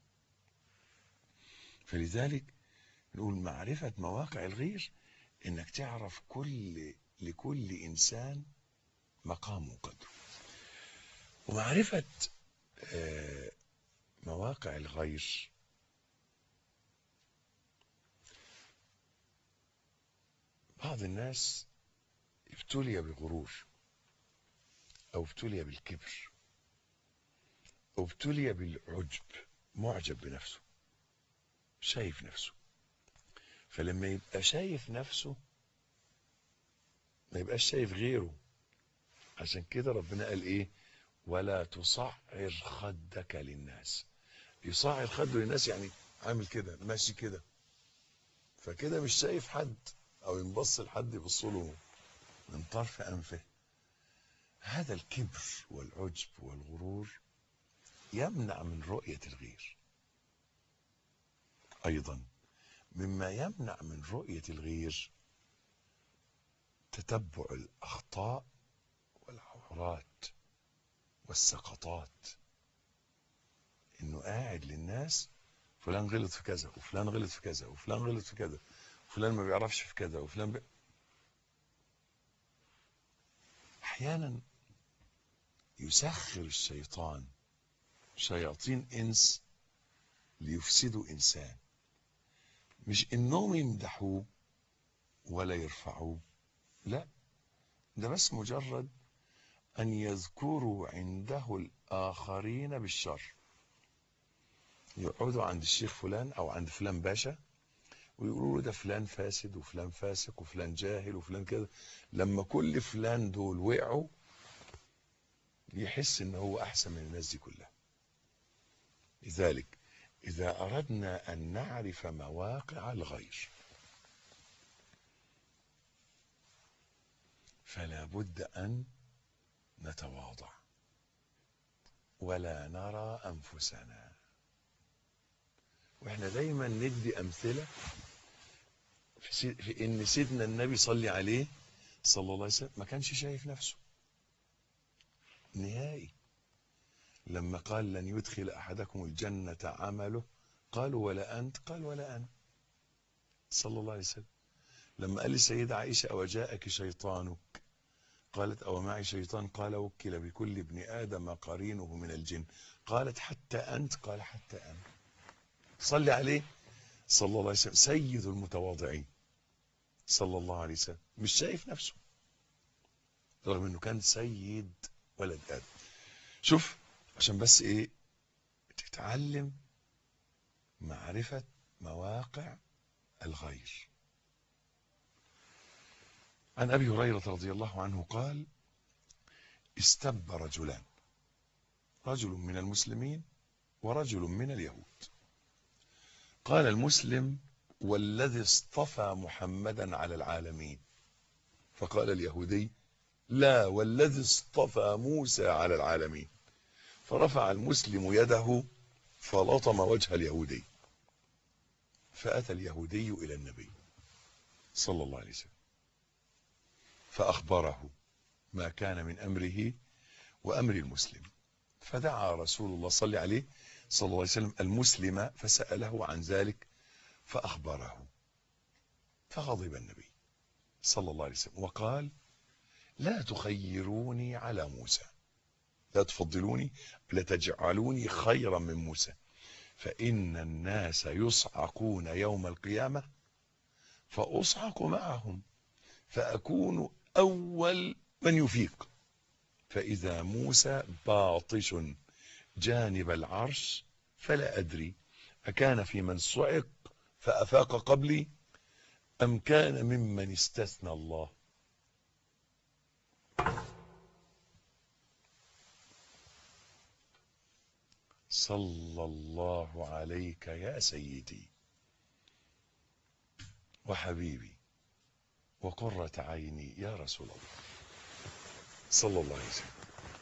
B: فلذلك نقول معرفة مواقع الغير انك تعرف كل لكل انسان مقام وقدره ومعرفة مواقع الغير بعض الناس ابتلي بغرور او ابتلي بالكبر او ابتلي بالعجب معجب بنفسه شايف نفسه فلما يبقى شايف نفسه ما يبقاش شايف غيره عشان كده ربنا قال ايه ولا تصعر خدك للناس يصعر خده للناس يعني عامل كده ماشي كده فكده مش شايف حد او ينبص لحد يبص له من طرف انفه هذا الكبر والعجب والغرور يمنع من رؤية الغير ايضا مما يمنع من رؤية الغير تتبع الأخطاء والعورات والسقطات إنه قاعد للناس فلان غلط في كذا وفلان غلط في كذا وفلان غلط في كذا وفلان ما بيعرفش في كذا وفلان بي... أحيانا يسخر الشيطان شياطين إنس ليفسدوا إنسان مش انهم يمدحوه ولا يرفعوه لا ده بس مجرد ان يذكروا عنده الاخرين بالشر يقعدوا عند الشيخ فلان او عند فلان باشا ويقولوا له ده فلان فاسد وفلان فاسق وفلان جاهل وفلان كده لما كل فلان دول وقعوا يحس ان هو احسن من الناس دي كلها لذلك اذا اردنا ان نعرف مواقع الغير فلا بد ان نتواضع ولا نرى انفسنا واحنا دايما ندي امثله في, سي... في ان سيدنا النبي صلي عليه صلى الله عليه وسلم ما كانش شايف نفسه نهائي لما قال لن يدخل احدكم الجنه عمله قالوا ولا انت قال ولا انا صلى الله عليه وسلم لما قال للسيده عائشه او جاءك شيطانك قالت او معي شيطان قال وكل بكل ابن ادم قرينه من الجن قالت حتى انت قال حتى انا صلي عليه صلى الله عليه وسلم سيد المتواضعين صلى الله عليه وسلم مش شايف نفسه رغم انه كان سيد ولد ادم شوف عشان بس ايه تتعلم معرفة مواقع الغير عن ابي هريرة رضي الله عنه قال استب رجلان رجل من المسلمين ورجل من اليهود قال المسلم والذي اصطفى محمدا على العالمين فقال اليهودي لا والذي اصطفى موسى على العالمين فرفع المسلم يده فلطم وجه اليهودي فأتى اليهودي إلى النبي صلى الله عليه وسلم فأخبره ما كان من أمره وأمر المسلم فدعا رسول الله صلى عليه صلى الله عليه وسلم المسلم فسأله عن ذلك فأخبره فغضب النبي صلى الله عليه وسلم وقال لا تخيروني على موسى لا تفضلوني لا تجعلوني خيرا من موسى فإن الناس يصعقون يوم القيامة فأصعق معهم فأكون أول من يفيق فإذا موسى باطش جانب العرش فلا أدري أكان في من صعق فأفاق قبلي أم كان ممن استثنى الله صلى الله عليك يا سيدي وحبيبي وقرة عيني يا رسول الله صلى الله عليه وسلم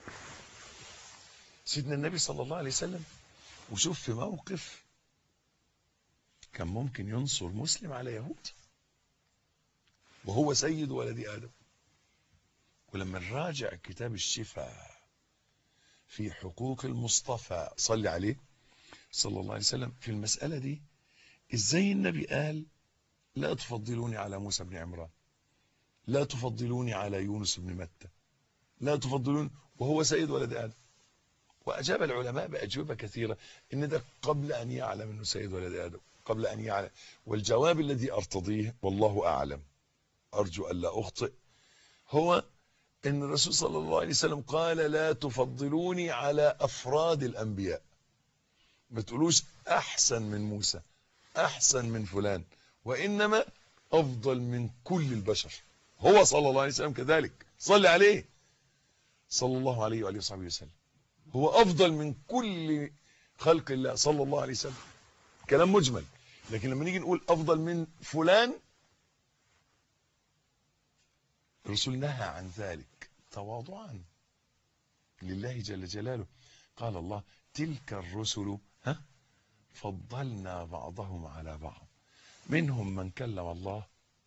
B: سيدنا النبي صلى الله عليه وسلم وشوف في موقف كان ممكن ينصر مسلم على يهودي وهو سيد ولد آدم ولما نراجع كتاب الشفاء في حقوق المصطفى صلى عليه صلى الله عليه وسلم في المسألة دي ازاي النبي قال لا تفضلوني على موسى بن عمران لا تفضلوني على يونس بن متى لا تفضلون وهو سيد ولد آدم وأجاب العلماء بأجوبة كثيرة إن ده قبل أن يعلم أنه سيد ولد آدم قبل أن يعلم والجواب الذي أرتضيه والله أعلم أرجو أن لا أخطئ هو ان الرسول صلى الله عليه وسلم قال لا تفضلوني على افراد الانبياء ما تقولوش احسن من موسى احسن من فلان وانما افضل من كل البشر هو صلى الله عليه وسلم كذلك صلي عليه صلى الله عليه وآله وصحبه وسلم هو افضل من كل خلق الله صلى الله عليه وسلم كلام مجمل لكن لما نيجي نقول افضل من فلان الرسول نهى عن ذلك تواضعا لله جل جلاله قال الله تلك الرسل ها فضلنا بعضهم على بعض منهم من كلم الله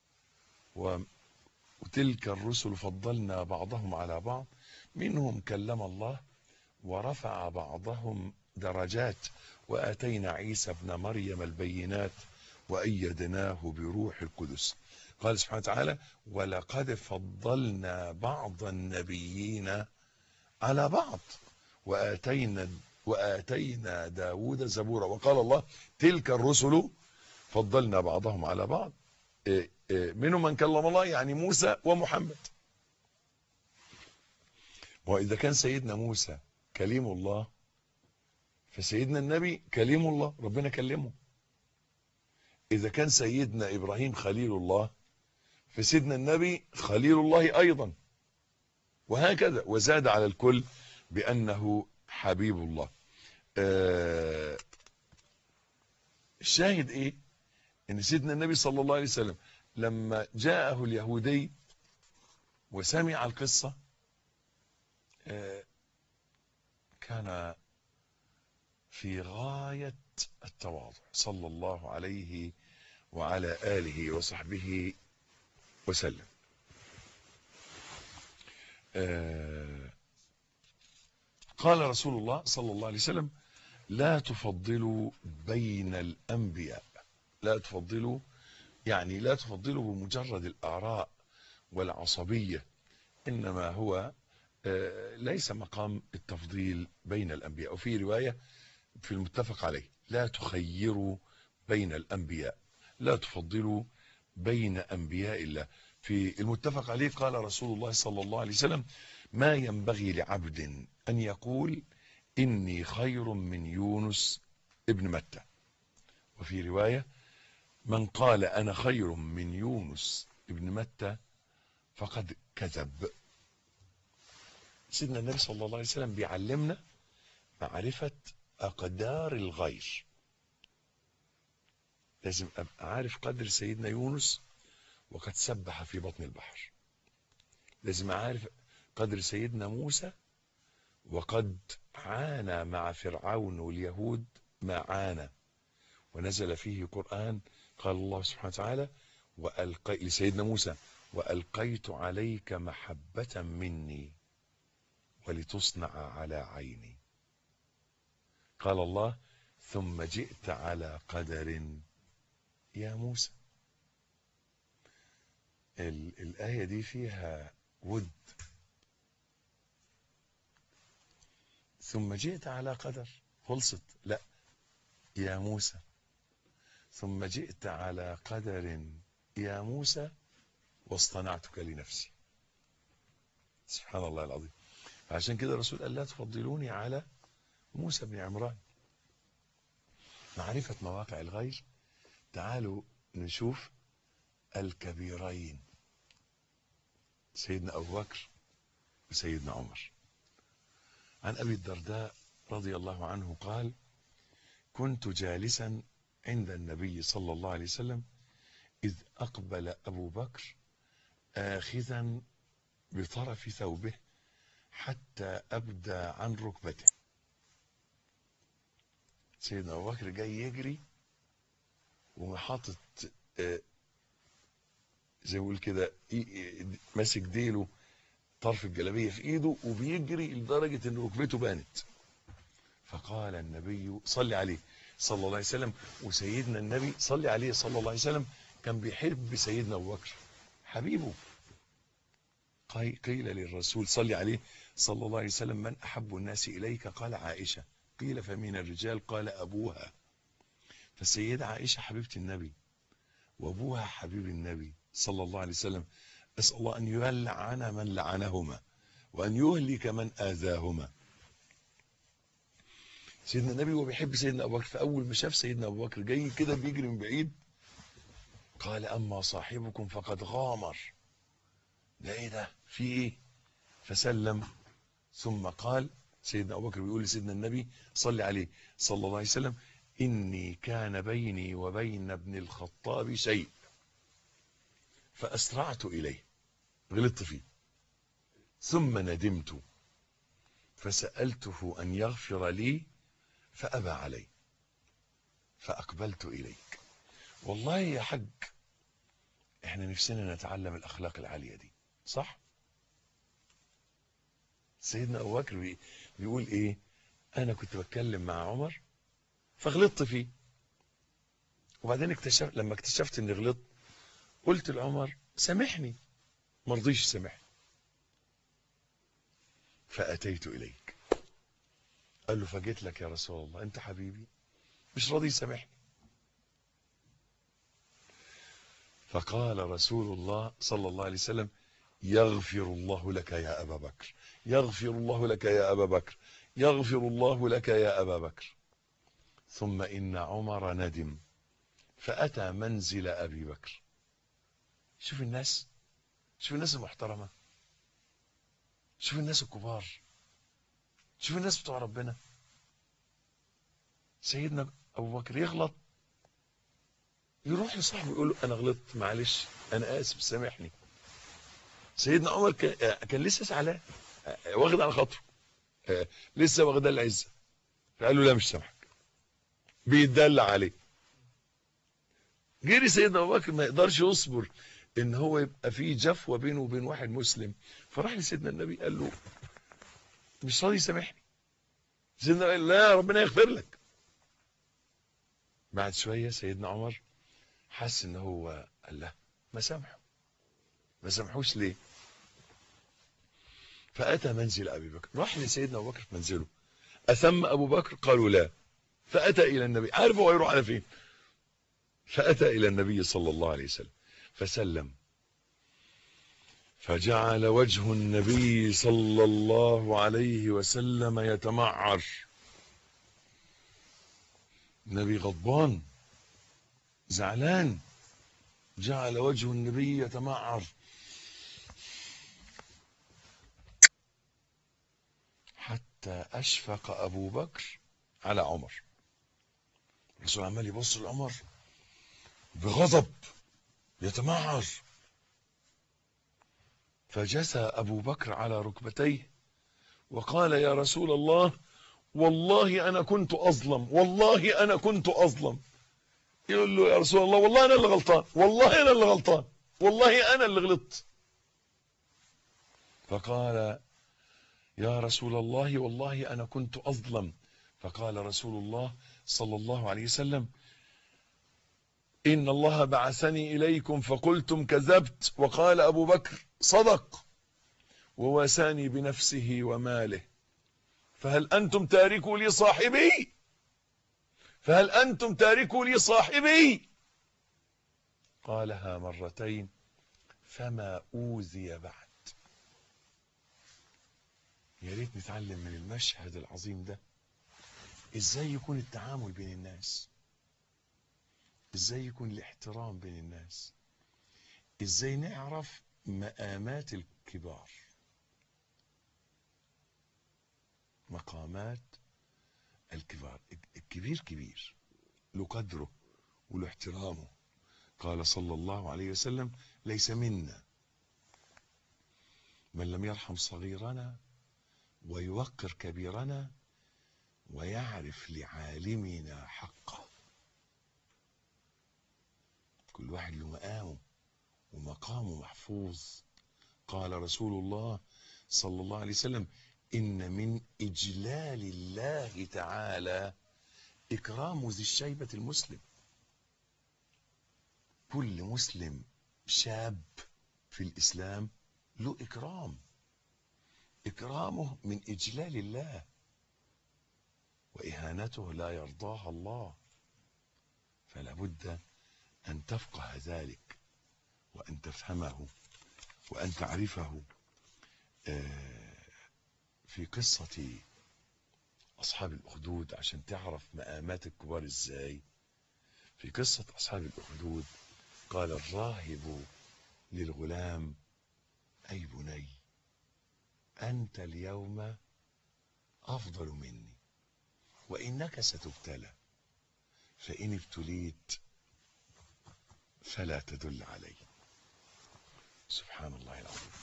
B: وتلك الرسل فضلنا بعضهم على بعض منهم كلم الله ورفع بعضهم درجات وآتينا عيسى ابن مريم البينات وأيدناه بروح القدس قال سبحانه وتعالى ولقد فضلنا بعض النبيين على بعض وآتينا وآتينا داود زبورا وقال الله تلك الرسل فضلنا بعضهم على بعض إيه إيه منهم من كلم الله يعني موسى ومحمد وإذا كان سيدنا موسى كليم الله فسيدنا النبي كليم الله ربنا كلمه إذا كان سيدنا إبراهيم خليل الله فسيدنا النبي خليل الله أيضا وهكذا وزاد على الكل بأنه حبيب الله آه الشاهد إيه إن سيدنا النبي صلى الله عليه وسلم لما جاءه اليهودي وسمع القصة آه كان في غاية التواضع صلى الله عليه وعلى آله وصحبه وسلم آه قال رسول الله صلى الله عليه وسلم لا تفضلوا بين الأنبياء لا تفضلوا يعني لا تفضلوا بمجرد الآراء والعصبية إنما هو آه ليس مقام التفضيل بين الأنبياء وفي رواية في المتفق عليه لا تخيروا بين الأنبياء لا تفضلوا بين أنبياء الله في المتفق عليه قال رسول الله صلى الله عليه وسلم ما ينبغي لعبد أن يقول إني خير من يونس ابن متى وفي رواية من قال أنا خير من يونس ابن متى فقد كذب سيدنا النبي صلى الله عليه وسلم بيعلمنا معرفة أقدار الغير لازم أبقى عارف قدر سيدنا يونس وقد سبح في بطن البحر لازم أعرف قدر سيدنا موسى وقد عانى مع فرعون واليهود ما عانى ونزل فيه قرآن قال الله سبحانه وتعالى وألقي لسيدنا موسى وألقيت عليك محبة مني ولتصنع على عيني قال الله ثم جئت على قدر يا موسى الآية دي فيها ود ثم جئت على قدر خلصت لا يا موسى ثم جئت على قدر يا موسى واصطنعتك لنفسي سبحان الله العظيم عشان كده الرسول قال لا تفضلوني على موسى بن عمران معرفة مواقع الغير تعالوا نشوف الكبيرين سيدنا أبو بكر وسيدنا عمر عن أبي الدرداء رضي الله عنه قال كنت جالسا عند النبي صلى الله عليه وسلم إذ أقبل أبو بكر آخذا بطرف ثوبه حتى أبدى عن ركبته سيدنا أبو بكر جاي يجري وحاطط زي ما بيقول كده ماسك ديله طرف الجلابيه في ايده وبيجري لدرجه ان ركبته بانت فقال النبي صلي عليه صلى الله عليه وسلم وسيدنا النبي صلي عليه صلى الله عليه وسلم كان بيحب سيدنا ابو بكر حبيبه قيل للرسول صلي عليه صلى الله عليه وسلم من احب الناس اليك قال عائشه قيل فمن الرجال قال ابوها فالسيدة عائشة حبيبة النبي وابوها حبيب النبي صلى الله عليه وسلم أسأل الله أن يلعن من لعنهما وأن يهلك من آذاهما سيدنا النبي وبيحب سيدنا أبو بكر فأول ما شاف سيدنا أبو بكر جاي كده بيجري من بعيد قال أما صاحبكم فقد غامر ده إيه ده في إيه فسلم ثم قال سيدنا أبو بكر بيقول لسيدنا النبي صلي عليه صلى الله عليه وسلم إني كان بيني وبين ابن الخطاب شيء فأسرعت إليه غلطت فيه ثم ندمت فسألته أن يغفر لي فأبى علي فأقبلت إليك والله يا حج احنا نفسنا نتعلم الأخلاق العالية دي صح سيدنا أبو بكر بيقول إيه أنا كنت بتكلم مع عمر فغلطت فيه وبعدين اكتشف لما اكتشفت اني غلطت قلت لعمر سامحني ما رضيش يسامحني فاتيت اليك قال له فجيت لك يا رسول الله انت حبيبي مش راضي يسامحني فقال رسول الله صلى الله عليه وسلم يغفر الله لك يا أبا بكر يغفر الله لك يا أبا بكر يغفر الله لك يا أبا بكر ثم إن عمر ندم فأتى منزل أبي بكر شوف الناس شوف الناس المحترمة شوف الناس الكبار شوف الناس بتوع ربنا سيدنا أبو بكر يغلط يروح لصاحبه يقول له أنا غلطت معلش أنا آسف سامحني سيدنا عمر كان كان لسه زعلان واخد على خاطره لسه واخد العزه فقال له لا مش سامحك بيتدلع عليه جري سيدنا ابو بكر ما يقدرش يصبر ان هو يبقى في جفوه بينه وبين واحد مسلم فراح لسيدنا النبي قال له مش راضي يسامحني سيدنا قال لا ربنا يغفر لك بعد شويه سيدنا عمر حس ان هو قال له ما سامحه ما سامحوش ليه فأتى منزل أبي بكر راح لسيدنا أبو بكر في منزله أثم أبو بكر قالوا لا فأتى إلى النبي عارف هو يروح على فين فأتى إلى النبي صلى الله عليه وسلم فسلم فجعل وجه النبي صلى الله عليه وسلم يتمعر النبي غضبان زعلان جعل وجه النبي يتمعر حتى أشفق أبو بكر على عمر الرسول عمال يبص لعمر بغضب يتمعر فجثى أبو بكر على ركبتيه وقال يا رسول الله والله أنا كنت أظلم والله أنا كنت أظلم يقول له يا رسول الله والله أنا اللي غلطان والله أنا اللي غلطان والله أنا اللي غلطت فقال يا رسول الله والله أنا كنت أظلم فقال رسول الله صلى الله عليه وسلم إن الله بعثني إليكم فقلتم كذبت وقال أبو بكر صدق وواساني بنفسه وماله فهل أنتم تاركوا لي صاحبي فهل أنتم تاركوا لي صاحبي قالها مرتين فما أوذي بعد يا ريت نتعلم من المشهد العظيم ده ازاي يكون التعامل بين الناس ازاي يكون الاحترام بين الناس ازاي نعرف مقامات الكبار مقامات الكبار الكبير كبير له قدره وله احترامه قال صلى الله عليه وسلم ليس منا من لم يرحم صغيرنا ويوقر كبيرنا ويعرف لعالمنا حقه كل واحد له مقامه ومقامه محفوظ قال رسول الله صلى الله عليه وسلم إن من إجلال الله تعالى إكرام ذي الشيبة المسلم كل مسلم شاب في الإسلام له إكرام إكرامه من إجلال الله وإهانته لا يرضاها الله فلا بد أن تفقه ذلك وأن تفهمه وأن تعرفه في قصة أصحاب الأخدود عشان تعرف مقامات الكبار إزاي في قصة أصحاب الأخدود قال الراهب للغلام أي بني أنت اليوم أفضل مني وإنك ستبتلى فإن ابتليت فلا تدل علي سبحان الله العظيم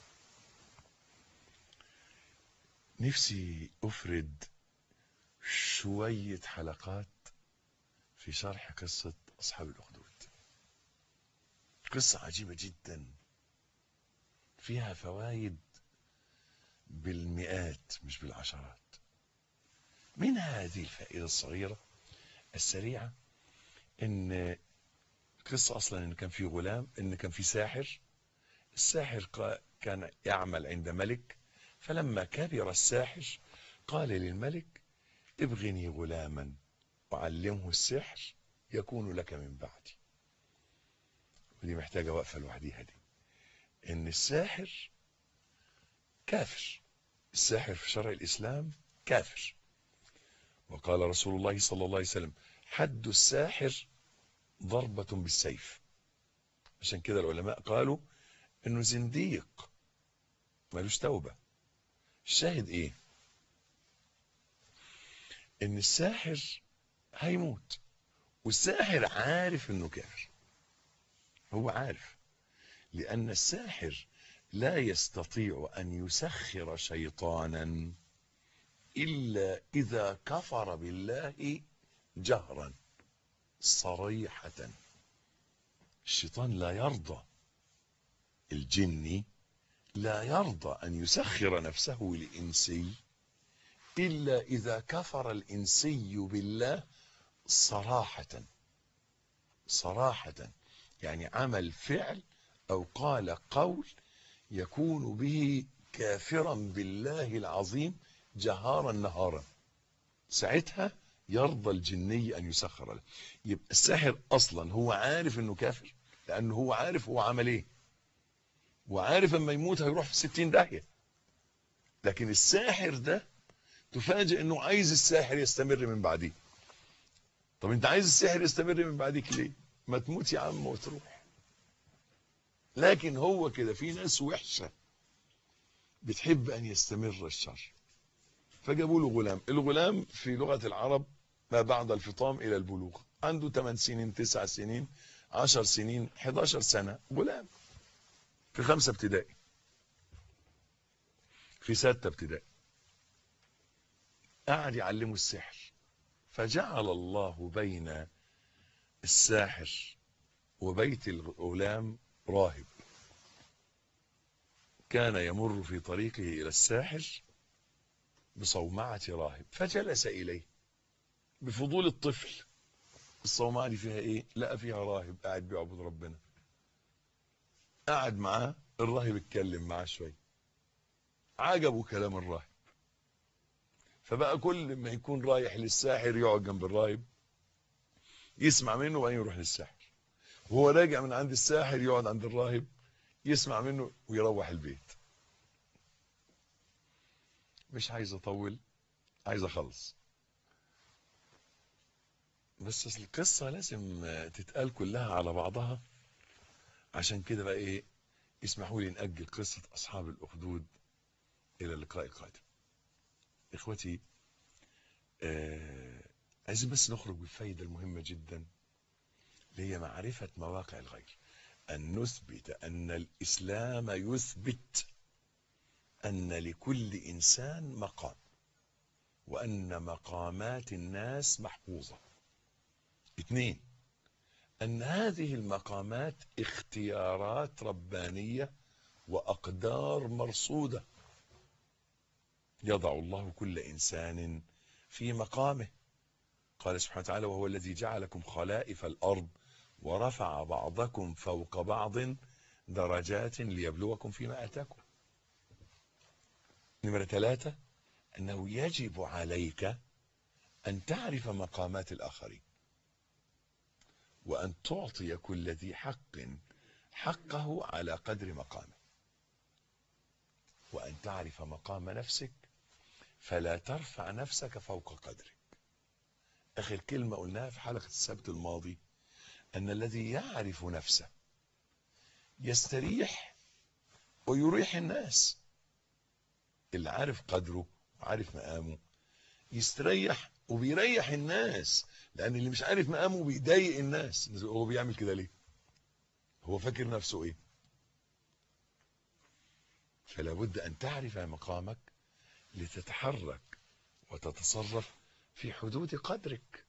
B: نفسي أفرد شوية حلقات في شرح قصة أصحاب الأخدود قصة عجيبة جدا فيها فوائد بالمئات مش بالعشرات من هذه الفائدة الصغيرة السريعة ان قصة اصلا ان كان في غلام ان كان في ساحر الساحر كان يعمل عند ملك فلما كبر الساحر قال للملك ابغني غلاما وعلمه السحر يكون لك من بعدي ودي محتاجة وقفة لوحديها دي ان الساحر كافر الساحر في شرع الاسلام كافر وقال رسول الله صلى الله عليه وسلم حد الساحر ضربة بالسيف عشان كده العلماء قالوا انه زنديق ملوش توبة الشاهد ايه ان الساحر هيموت والساحر عارف انه كافر هو عارف لان الساحر لا يستطيع ان يسخر شيطانا الا اذا كفر بالله جهرا صريحة الشيطان لا يرضى الجني لا يرضى ان يسخر نفسه لانسي الا اذا كفر الانسي بالله صراحة صراحة يعني عمل فعل او قال قول يكون به كافرا بالله العظيم جهارا نهارا ساعتها يرضى الجني ان يسخر له يبقى الساحر اصلا هو عارف انه كافر لانه هو عارف هو عمل ايه وعارف اما يموت هيروح في ستين داهية لكن الساحر ده تفاجئ انه عايز الساحر يستمر من بعديه طب انت عايز السحر يستمر من بعدك ليه ما تموت يا عم وتروح لكن هو كده في ناس وحشة بتحب ان يستمر الشر فجابوا له غلام الغلام في لغة العرب ما بعد الفطام الى البلوغ عنده 8 سنين 9 سنين 10 سنين 11 سنة غلام في خمسة ابتدائي في ستة ابتدائي قعد يعلمه السحر فجعل الله بين الساحر وبيت الغلام راهب كان يمر في طريقه إلى الساحر بصومعة راهب فجلس إليه بفضول الطفل الصومعة دي فيها إيه لقى فيها راهب قاعد بيعبد ربنا قعد معاه الراهب اتكلم معاه شوية عجبه كلام الراهب فبقى كل ما يكون رايح للساحر يقعد جنب الراهب يسمع منه وبعدين يروح للساحر وهو راجع من عند الساحر يقعد عند الراهب يسمع منه ويروح البيت مش عايز اطول عايز اخلص بس القصة لازم تتقال كلها على بعضها عشان كده بقى ايه اسمحوا لي نأجل قصة اصحاب الاخدود الى اللقاء القادم اخوتي آه عايزين بس نخرج بالفايدة المهمة جدا اللي هي معرفة مواقع الغير أن نثبت أن الإسلام يثبت أن لكل إنسان مقام وأن مقامات الناس محفوظة اثنين أن هذه المقامات اختيارات ربانية وأقدار مرصودة يضع الله كل إنسان في مقامه قال سبحانه وتعالى وهو الذي جعلكم خلائف الأرض ورفع بعضكم فوق بعض درجات ليبلوكم فيما آتاكم نمرة ثلاثة أنه يجب عليك أن تعرف مقامات الآخرين وأن تعطي كل ذي حق حقه على قدر مقامه وأن تعرف مقام نفسك فلا ترفع نفسك فوق قدرك آخر كلمة قلناها في حلقة السبت الماضي أن الذي يعرف نفسه يستريح ويريح الناس اللي عارف قدره وعارف مقامه يستريح وبيريح الناس لأن اللي مش عارف مقامه بيضايق الناس هو بيعمل كده ليه هو فاكر نفسه ايه فلا بد أن تعرف مقامك لتتحرك وتتصرف في حدود قدرك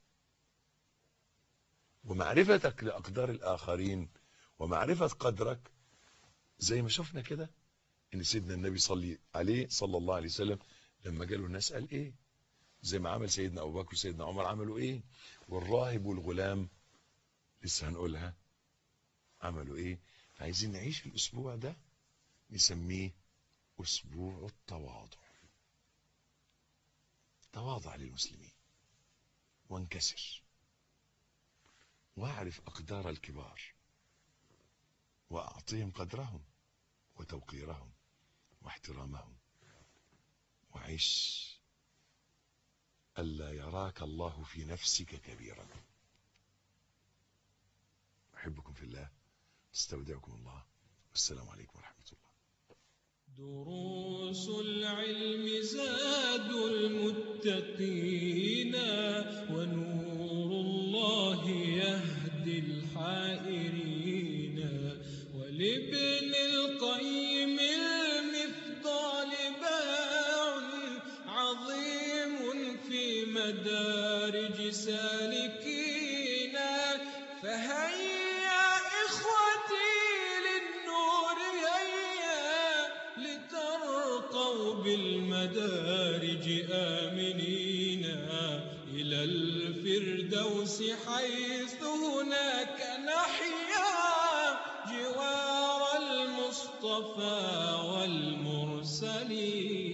B: ومعرفتك لأقدار الآخرين ومعرفة قدرك زي ما شفنا كده ان سيدنا النبي صلي عليه صلى الله عليه وسلم لما جاله الناس قال ايه زي ما عمل سيدنا ابو بكر وسيدنا عمر عملوا ايه والراهب والغلام لسه هنقولها عملوا ايه عايزين نعيش الاسبوع ده نسميه اسبوع التواضع تواضع للمسلمين وانكسر واعرف اقدار الكبار وأعطهم قدرهم وتوقيرهم واحترامهم وعش ألا يراك الله في نفسك كبيرا أحبكم في الله استودعكم الله والسلام عليكم ورحمة الله
A: دروس العلم زاد المتقين ونور الله يهدي الحائرين ولابن القيم المفضال باع عظيم في مدارج سالكين فهيا إخوتي للنور هيا لترقوا بالمدارج آمنين إلى الفردوس حيث هناك نحيا جوار المصطفى والمرسلين